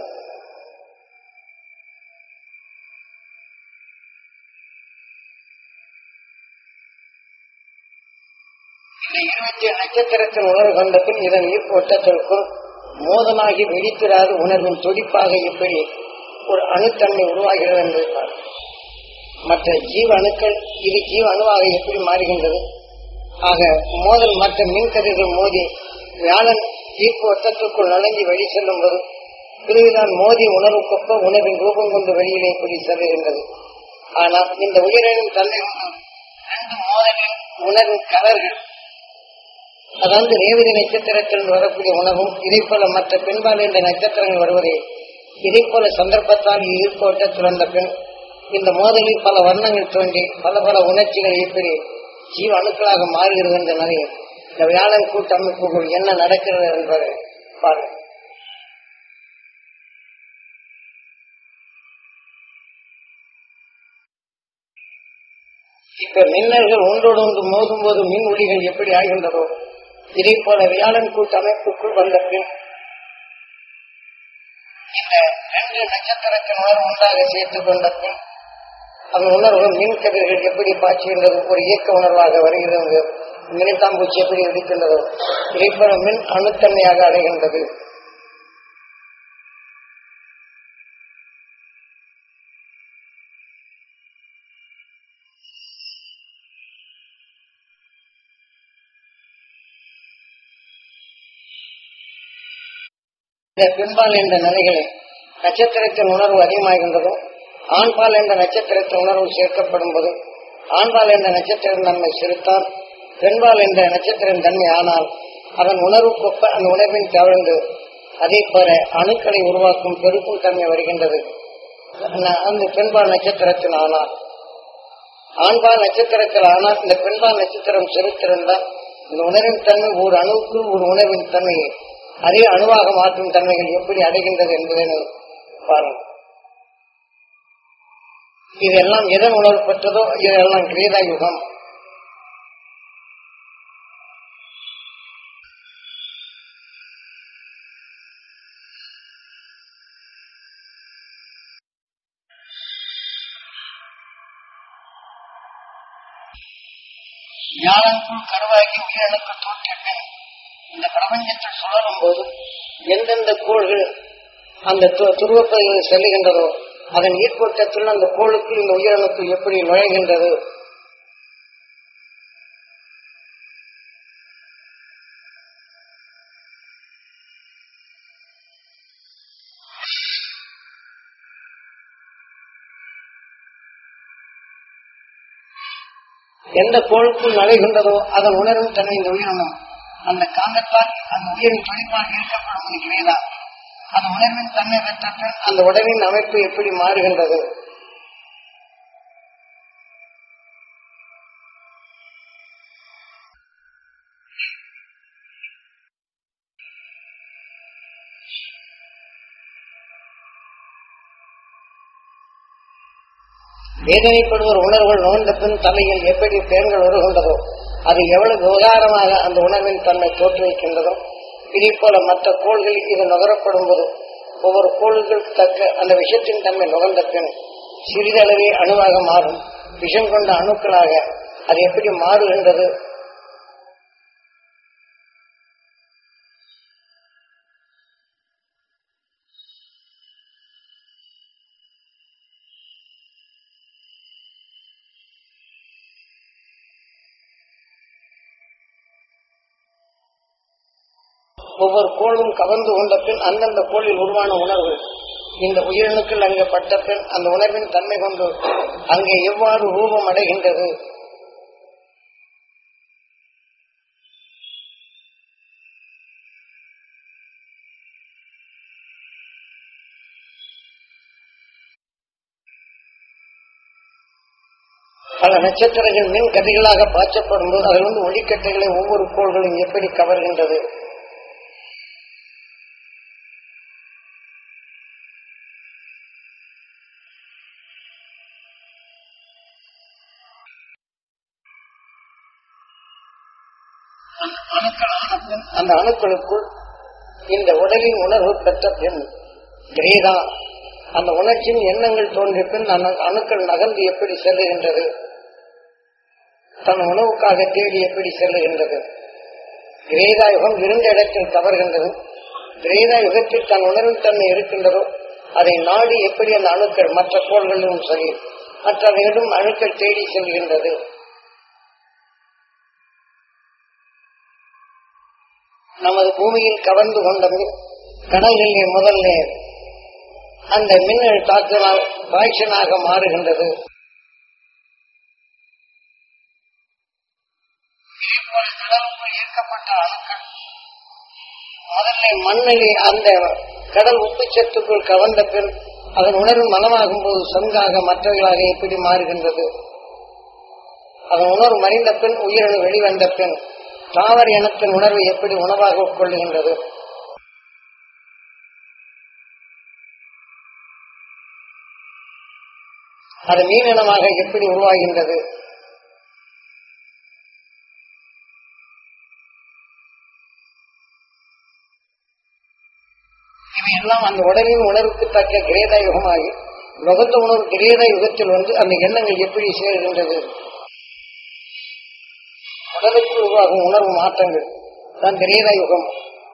இந்த இருபத்தி நட்சத்திரத்தின் உணர்வு கொண்ட பின் இதன் ஈர்ப்போட்டத்திற்குள் மோதமாகி வெடித்திராத உணர்வின் துடிப்பாக எப்படி ஒரு அணுத்தன்மை உருவாகிறது என்பதை பாருங்கள் மற்ற ஜீவ அணுக்கள் இது ஜீவ அணுவாக எப்படி மாறுகின்றது ஆக மோதல் மற்ற மின்கதிர்கள் மோதி வியாழன் ஈர்ப்பு வட்டத்திற்குள் நுழைஞ்சு வெளி செல்லும் போது பிரிவுதான் மோதி உணர்வுக்கொப்ப உணர்வின் ரூபம் கொண்டு வெளியிலே இப்படி செல்லுகின்றது ஆனால் இந்த உயிரின் தன்மை கொண்டு ரெண்டு மோதலில் உணர்வின் கலர்கள் அதாவது ரேவதி நட்சத்திரத்தில் வரக்கூடிய உணவும் இதே போல மற்ற பெண்பால் என்ற நட்சத்திரங்கள் வருவதே இதே போல சந்தர்ப்பத்தால் ஈர்ப்பு வட்டத்தில் வந்த பெண் இந்த மோதலில் பல வண்ணங்கள் தோன்றி பல பல உணர்ச்சிகள் எப்படி ஜீவ அணுக்களாக மாறுகிறது என்ற நிறைய இந்த வியாழன் கூட்டமைப்புக்குள் என்ன நடக்கிறது என்பதை பாருங்கள் இப்ப மின்னல்கள் ஒன்றோடு ஒன்று மோதும் போது மின் ஒளிகள் எப்படி ஆகின்றதோ இதே போல வியாழன் கூட்டமைப்புக்குள் வந்த பின் இந்த ரெண்டு நட்சத்திரத்தின் உணர்வு உண்டாக சேர்த்துக் கொண்ட பின் அதன் உணர்வு மின் கதிர்கள் எப்படி பாய்ச்சுகின்றது ஒரு இயக்க உணர்வாக வருகிறது மின்தாம்பூச்சி எப்படி இருக்கின்றதோ இதைப்போல மின் அணுத்தன்மையாக அடைகின்றது இந்த பெண்பால் என்ற நிலைகளை நட்சத்திரத்தின் உணர்வு அதிகமாகின்றதோ ஆண்பால் என்ற நட்சத்திரத்தின் உணர்வு சேர்க்கப்படும் போது ஆண்பால் என்ற நட்சத்திரம் தன்மை சிறுத்தால் பெண்பால் என்ற நட்சத்திரம் தன்மை ஆனால் அதன் உணர்வுக்கொப்ப அந்த உணர்வின் தவழ்ந்து அதே போல அணுக்களை உருவாக்கும் பெருக்கும் தன்மை வருகின்றது அந்த- அந்த பெண்பால் நட்சத்திரத்தில் ஆனால் ஆண்பால் நட்சத்திரத்தில் ஆனால் இந்த பெண்பால் நட்சத்திரம் செலுத்திருந்தால் இந்த உணர்வின் தன்மை ஒரு அணுவுக்கு ஒரு உணர்வின் தன்மையை அதே அணுவாக மாற்றும் தன்மைகள் எப்படி அடைகின்றது என்பதை நீங்கள் பாருங்கள் இதெல்லாம் எதன் உணர்வுப்பட்டதோ இதெல்லாம் கிரீதா யுகம் ஞானத்துள் கருவாகி உயிரணுக்கு தோற்றிய பின் இந்த பிரபஞ்சத்தில் சுழலும் போது எந்தெந்த கோள்கள் அந்த து- துருவப்பகுதியில் செல்லுகின்றதோ அதன் ஈர்ப்போட்டத்தில் அந்த கோளுக்கு இந்த உயிரணுக்கு எப்படி நுழைகின்றது எந்த கோளுக்குள் நுழைகின்றதோ அதன் உணர்வும் தன்னை இந்த உயிரினம் அந்த காந்தத்தால் அந்த உயிரின் துடிப்பால் ஈர்க்கப்படும் இருக்கிறதா அந்த உணர்வின் தன்மை பெற்ற பின் அந்த உடலின் அமைப்பு எப்படி மாறுகின்றது வேதனைப்படுவோர் உணர்வுகள் நோய்ந்த பின் தலையில் எப்படி பேர்கள் வருகின்றதோ அது எவ்வளவு விவகாரமாக அந்த உணர்வின் தன்மை தோற்றுவிக்கின்றதோ இதே போல மற்ற கோள்களில் இது நுகரப்படும் போது ஒவ்வொரு கோள்களுக்கு தக்க அந்த விஷத்தின் தன்மை நுகர்ந்த பின் சிறிதளவே அணுவாக மாறும் விஷம் கொண்ட அணுக்களாக அது எப்படி மாறுகின்றது ஒவ்வொரு கோளும் கவர்ந்து கொண்ட பின் அந்தந்த கோளில் உருவான உணர்வு இந்த உயிரணுக்கள் அங்கே பட்ட பின் அந்த உணர்வின் தன்மை கொண்டு அங்கே எவ்வாறு ரூபம் அடைகின்றது பல நட்சத்திரங்கள் மின் கதிர்களாக பாய்ச்சப்படும் போது அதில் வந்து ஒளிக்கட்டைகளை ஒவ்வொரு கோள்களும் எப்படி கவர்கின்றது அந்த அணுக்கள் ஆன பின் அந்த அணுக்களுக்குள் இந்த உடலின் உணர்வு பெற்ற பின் கிரேதா அந்த உணர்ச்சியின் எண்ணங்கள் தோன்றிய பின் அந்த அணுக்கள் நகர்ந்து எப்படி செல்லுகின்றது தன் உணவுக்காக தேடி எப்படி செல்லுகின்றது கிரேதா யுகம் இருந்த இடத்தில் கவர்கின்றது கிரேதா யுகத்தில் தன் உணர்வின் தன்மை இருக்கின்றதோ அதை நாடி எப்படி அந்த அணுக்கள் மற்ற கோள்களிலும் சரி மற்றவைகளும் அணுக்கள் தேடி செல்கின்றது நமது பூமியில் கவர்ந்து கொண்டது கடல்களிலே முதல்ல அந்த மின்னல் தாக்குதலால் பாய்ச்சனாக மாறுகின்றது இதேபோல கடலுக்குள் ஈர்க்கப்பட்ட அணுக்கள் முதல்ல மண்ணிலே அந்த கடல் உப்புச்சத்துக்குள் கவர்ந்த பின் அதன் உணர்வு மனமாகும் போது சங்காக மற்றவர்களாக எப்படி மாறுகின்றது அதன் உணர்வு மறைந்த பின் உயிரணு வெளிவந்த பின் தாவர இனத்தின் உணர்வு எப்படி உணவாக உட்கொள்ளுகின்றது அது மீனினமாக எப்படி உருவாகின்றது அவையெல்லாம் அந்த உடலின் உணர்வுக்கு தக்க கிரேத யுகமாகி நுகர்ந்த உணர்வு கிரேத யுகத்தில் வந்து அந்த எண்ணங்கள் எப்படி சேர்கின்றது உடலுக்கு உருவாகும் உணர்வு மாற்றங்கள் தான் கிரேத யுகம்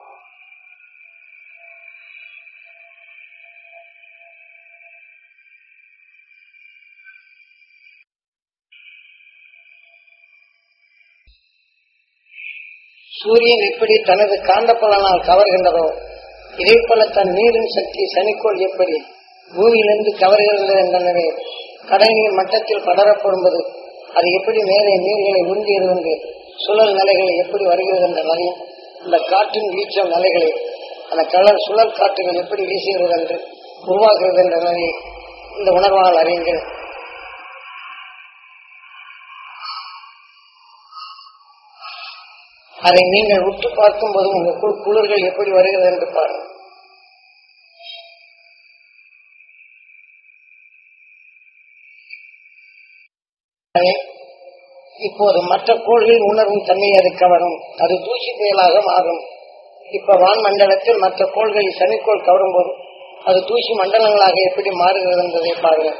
சூரியன் எப்படி தனது காந்தப்பலனால் கவர்கின்றதோ இதே போல தன் நீரின் சக்தி சனிக்கோள் எப்படி பூமியிலிருந்து கவர்கிறது என்றனவே கடலின் மட்டத்தில் படரப்படும்போது அது எப்படி மேலே நீர்களை உறிஞ்சுகிறது என்று சுழல் நிலைகளை எப்படி வருகிறது என்ற நிலையும் இந்த காற்றின் வீச்சம் நிலைகளை அந்த கடல் சுழல் காற்றுகள் எப்படி வீசுகிறது என்று உருவாகிறது என்ற நிலையை இந்த உணர்வால் அறியுங்கள் அதை நீங்கள் உற்று பார்க்கும் போது உங்களுக்குள் குளிர்கள் எப்படி வருகிறது என்று பாருங்கள் இப்போது மற்ற கோள்களின் உணர்வும் தன்மையை அது கவரும் அது தூசி புயலாக மாறும் இப்ப வான்மண்டலத்தில் மற்ற கோள்களை சனிக்கோள் கவரும் போது அது தூசி மண்டலங்களாக எப்படி மாறுகிறது என்பதை பாருங்கள்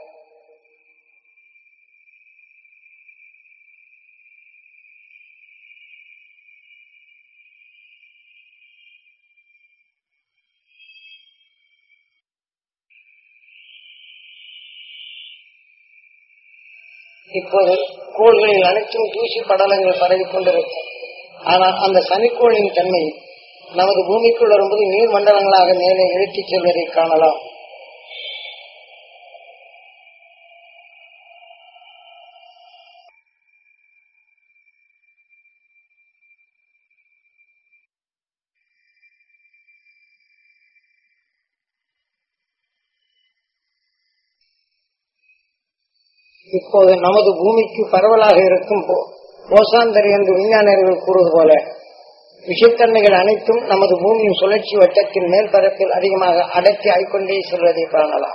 இப்போது கோள்களில் அனைத்தும் தூசி படலங்கள் பரவிக் கொண்டிருக்கும் ஆனால் அந்த சனிக்கோளின் தன்மை நமது பூமிக்குள் வரும்போது நீர் மண்டலங்களாக மேலே இழுத்துச் செல்வதை காணலாம் இப்போது நமது பூமிக்கு பரவலாக இருக்கும் போ- போசாந்தரி என்று விஞ்ஞானிகள் கூறுவது போல விஷத்தன்மைகள் அனைத்தும் நமது பூமியின் சுழற்சி வட்டத்தின் மேற்பரப்பில் அதிகமாக அடர்த்தி ஆய்கொண்டே செல்வதை காணலாம்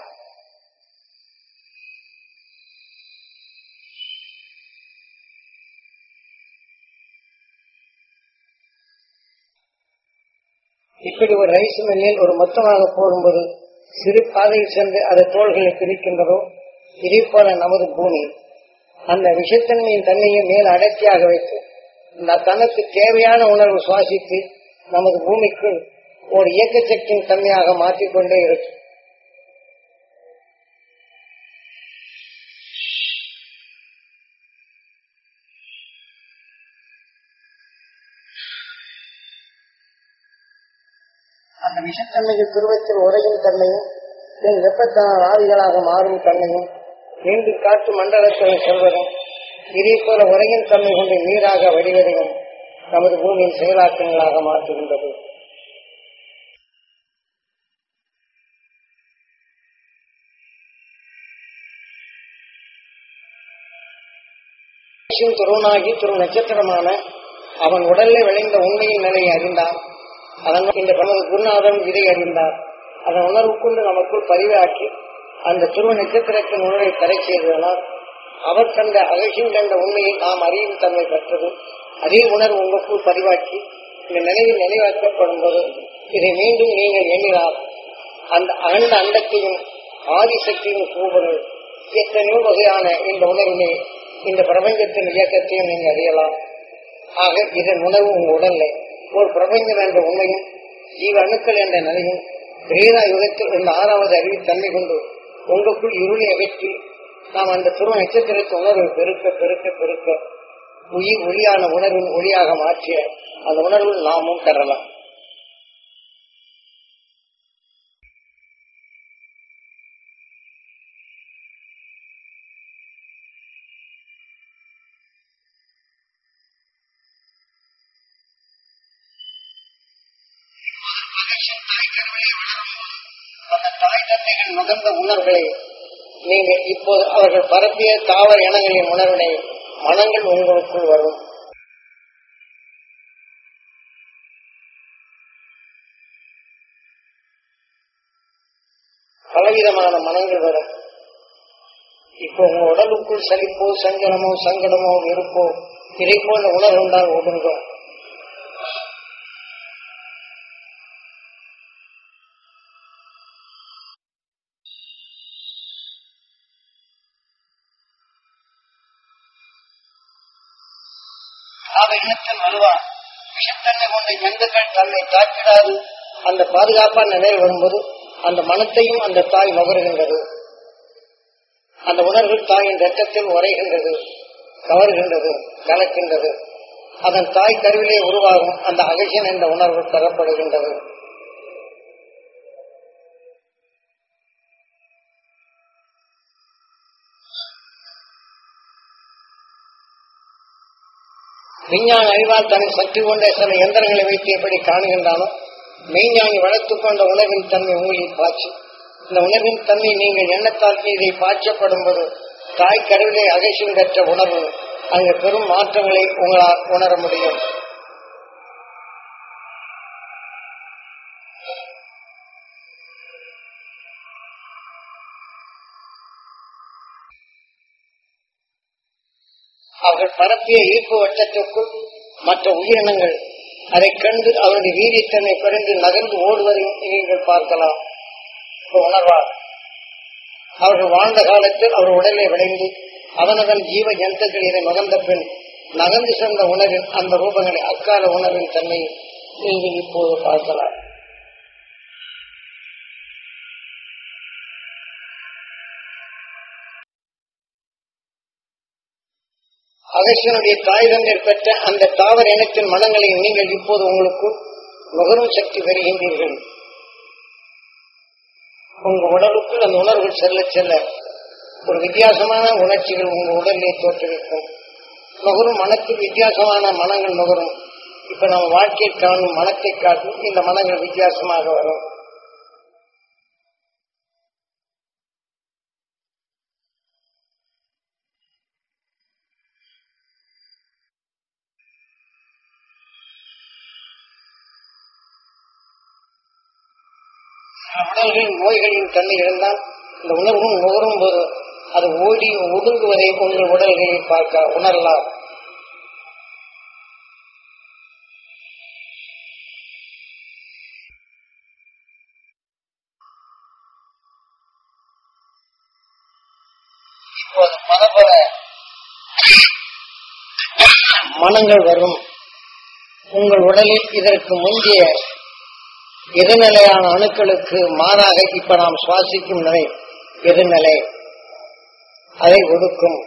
இப்படி ஒரு ரைஸ் மில்லில் ஒரு மொத்தமாக போடும்போது சிறு பாதையில் சென்று அது தோள்களை பிரிக்கின்றதோ இதே போல நமது பூமி அந்த விஷத்தன்மையின் தன்மையை மேல் அடர்த்தியாக வைத்து இந்த தனக்கு தேவையான உணர்வு சுவாசித்து நமது பூமிக்குள் ஒரு இயக்க சக்தியின் தன்மையாக மாற்றிக்கொண்டே இருக்கும் அந்த விஷத்தன்மைக்கு துருவத்தில் உறையும் தன்மையும் பின் வெப்பத்தால் ஆவிகளாக மாறும் தன்மையும் மீண்டும் காற்று மண்டலத்தில் செல்வதும் இதே போல உறையின் தன்மை கொண்டு நீராக வடிவதையும் நமது பூமியின் செயலாக்கங்களாக மாற்றுகின்றது துருவனாகி துரு நட்சத்திரமான அவன் உடலில் விளைந்த உண்மையின் நிலையை அறிந்தான் அதன் இந்த நமது குருநாதன் இதை அறிந்தார் அதன் உணர்வு கொண்டு நமக்குள் பதிவாக்கி அந்த துருவ நட்சத்திரத்தின் உணர்வை தடை செய்ததனால் அவர் கண்ட அகசியம் கண்ட உண்மையை நாம் அறியும் தன்மை பெற்றது அதே உணர்வு உங்களுக்குள் பதிவாக்கி இந்த நினைவில் நினைவாக்கப்படும் போது இதை மீண்டும் நீங்கள் எண்ணினால் அந்த அகண்ட அண்டத்தையும் ஆதிசக்தியும் கூறுவது எத்தனையோ வகையான இந்த உணர்வினை இந்த பிரபஞ்சத்தின் இயக்கத்தையும் நீங்கள் அறியலாம் ஆக இதன் உணர்வு உங்க உடல்ல ஒரு பிரபஞ்சம் என்ற உண்மையும் ஜீவ அணுக்கள் என்ற நிலையும் கிரீடா யுகத்தில் இந்த ஆறாவது அறிவு தன்மை கொண்டு உங்களுக்குள் இருளை அகற்றி நாம் அந்த துருவ நட்சத்திரத்தின் உணர்வை பெருக்க பெருக்க பெருக்க உயிர் ஒளியான உணர்வின் ஒளியாக மாற்றிய அந்த உணர்வில் நாமும் பெறலாம் அந்த தாய் தந்தைகள் நுகர்ந்த உணர்வுகளை நீங்க இப்போது அவர்கள் பரப்பிய தாவர இனங்களின் உணர்வினை மனங்கள் உங்களுக்குள் வரும் பலவிதமான மனங்கள் வரும் இப்போ உங்க உடலுக்குள் சலிப்போ சஞ்சலமோ சங்கடமோ வெறுப்போ இதை போன்ற உணர்வு உண்டால் ஒதுங்கும் தாவ இனத்தில் வருவான் விஷத்தன்மை கொண்ட ஜந்துக்கள் தன்னை தாக்கிடாது அந்த பாதுகாப்பான நிலை வரும்போது அந்த மனத்தையும் அந்த தாய் நுகர்கின்றது அந்த உணர்வு தாயின் ரத்தத்தில் உரைகின்றது கவர்கின்றது கலக்கின்றது அதன் தாய் கருவிலே உருவாகும் அந்த அகசியன் என்ற உணர்வு பெறப்படுகின்றது விஞ்ஞான அறிவால் தனி சக்தி கொண்ட சில எந்திரங்களை வைத்து எப்படி காணுகின்றானோ மெய்ஞானி வளர்த்துக் கொண்ட உணர்வின் தன்மை உங்களில் பாய்ச்சி இந்த உணர்வின் தன்மை நீங்கள் எண்ணத்தால் இதை பாய்ச்சப்படும் போது தாய் கருவிலே அகசியம் பெற்ற உணர்வு அங்கு பெரும் மாற்றங்களை உங்களால் உணர முடியும் அவர்கள் பரப்பிய ஈர்ப்பு வட்டத்திற்குள் மற்ற உயிரினங்கள் அதை கண்டு அவருடைய வீரியத்தன்மை குறைந்து நகர்ந்து ஓடுவதை நீங்கள் பார்க்கலாம் இப்ப உணர்வார் அவர்கள் வாழ்ந்த காலத்தில் அவர் உடலை விளைந்து அவனதன் ஜீவ ஜந்துக்கள் இதை நுகர்ந்த பின் நகர்ந்து சென்ற உணர்வின் அந்த ரூபங்களை அக்கால உணர்வின் தன்மையை நீங்கள் இப்போது பார்க்கலாம் அகசியனுடைய தாய் தந்தையர் பெற்ற அந்த தாவர இனத்தின் மனங்களை நீங்கள் இப்போது உங்களுக்கு நுகரும் சக்தி பெறுகின்றீர்கள் உங்க உடலுக்குள் அந்த உணர்வுகள் செல்ல செல்ல ஒரு வித்தியாசமான உணர்ச்சிகள் உங்க உடலிலே தோற்றுவிக்கும் நுகரும் மனத்தில் வித்தியாசமான மனங்கள் நுகரும் இப்ப நம்ம வாழ்க்கையை காணும் மனத்தை காட்டும் இந்த மனங்கள் வித்தியாசமாக வரும் உடல்களின் நோய்களின் தன்மை இருந்தால் இந்த உணர்வும் நுகரும் போது அது ஓடி ஒடுங்குவதை உங்கள் உடல்களில் பார்க்க உணரலாம் இப்போது பல பல மனங்கள் வரும் உங்கள் உடலில் இதற்கு முந்தைய எதிர்நிலையான அணுக்களுக்கு மாறாக இப்ப நாம் சுவாசிக்கும் நிலை எதிர்நிலை அதை ஒடுக்கும்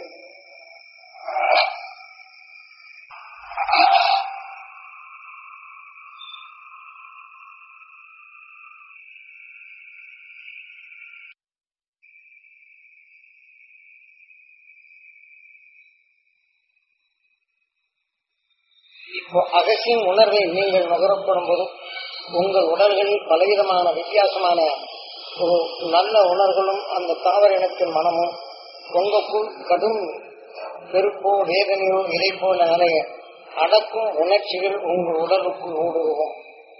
இப்போ அகசியின் உணர்வை நீங்கள் நுகரப்படும் போது உங்கள் உடல்களில் பலவிதமான வித்தியாசமான ஒரு நல்ல உணர்வுகளும் அந்த தாவர இனத்தின் மனமும் உங்களுக்குள் கடும் வெறுப்போ வேதனையோ இதை போல நிலைய அடக்கும் உணர்ச்சிகள் உங்கள் உடலுக்குள் ஊடுருவும்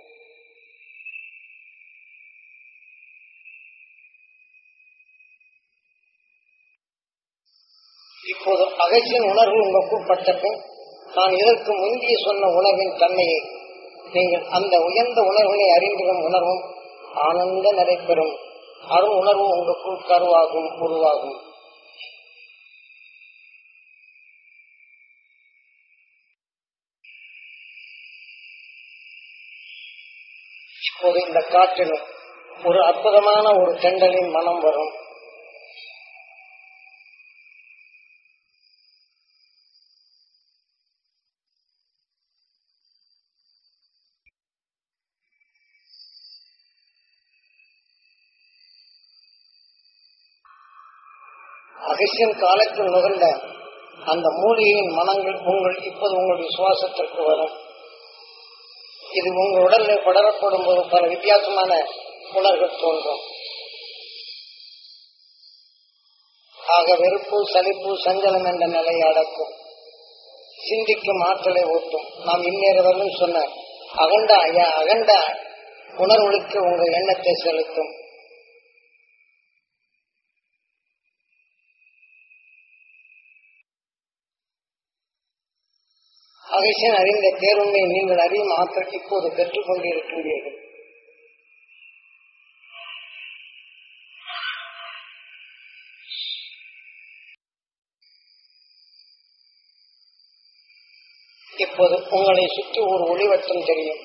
இப்போது அகற்றின் உணர்வு உங்களுக்குள் பட்ட பின் நான் இதற்கு முந்தைய சொன்ன உணர்வின் தன்மையை நீங்கள் அந்த உயர்ந்த உணர்வினை அறிந்திடும் உணர்வும் ஆனந்த நடைபெறும் அருள் உணர்வு உங்களுக்குள் கருவாகும் உருவாகும் இப்போது இந்த காற்றில் ஒரு அற்புதமான ஒரு தெண்டலின் மனம் வரும் அகசியன் காலத்தில் நுகர்ந்த அந்த மூலிகையின் மனங்கள் உங்கள் இப்போது உங்களுடைய சுவாசத்திற்கு வரும் இது உங்கள் உடலில் படரப்படும் போது பல வித்தியாசமான உணர்வுகள் தோன்றும் ஆக வெறுப்பு சலிப்பு சஞ்சலம் என்ற நிலையை அடக்கும் சிந்திக்கும் ஆற்றலை ஊட்டும் நாம் இந்நேரம் சொன்ன அகண்ட ஐயா- அகண்ட உணர்வுகளுக்கு உங்கள் எண்ணத்தை செலுத்தும் அகசியன் அறிந்த பேருண்மை நீங்கள் அறியும் ஆற்றல் இப்போது பெற்றுக் கொண்டிருக்கின்றீர்கள் இப்போது உங்களை சுற்றி ஒரு ஒளிவட்டம் தெரியும்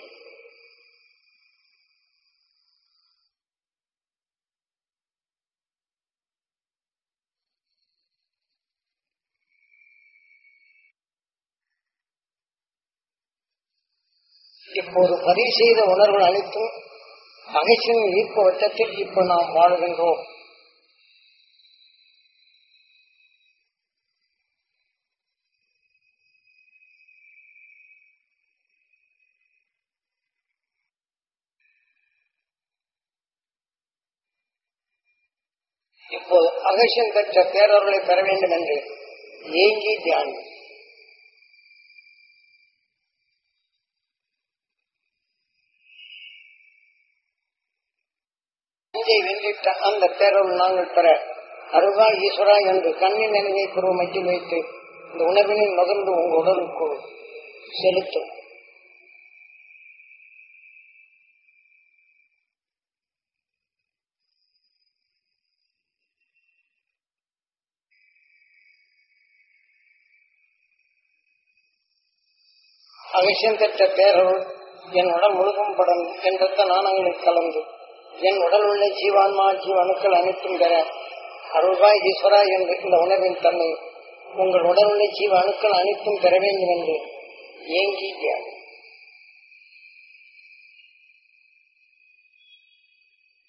இப்போது பதிவு செய்த உணர்வுகள் அனைத்தும் மகிழ்ச்சியின் ஈர்ப்பு வட்டத்தில் இப்போ நாம் வாழ்கின்றோம் இப்போது அகசியம் பெற்ற பேரர்களை பெற வேண்டும் என்று ஏங்கி தியானி நஞ்சை வென்றிட்ட அந்த பேரருள் நாங்கள் பெற அருகா ஈஸ்வரா என்று கண்ணின் நினைவை குருவ மத்தியில் வைத்து இந்த உணர்வினை நுகர்ந்து உங்கள் உடலுக்குள் செலுத்தும் அவசியம் பெற்ற பேரருள் என் உடல் முழுதும் படம் என் ரத்த நாணங்களில் கலந்து என் உடல் உள்ள ஜீவான்மா ஜீவணுக்கள் அனைத்தும் பெற அருள்வாய் ஈஸ்வரா என்று இந்த உணர்வின் தன்மை உங்கள் உடல் உள்ள ஜீவ அணுக்கள் அனைத்தும் பெற வேண்டும் என்று ஏங்கி தியானம்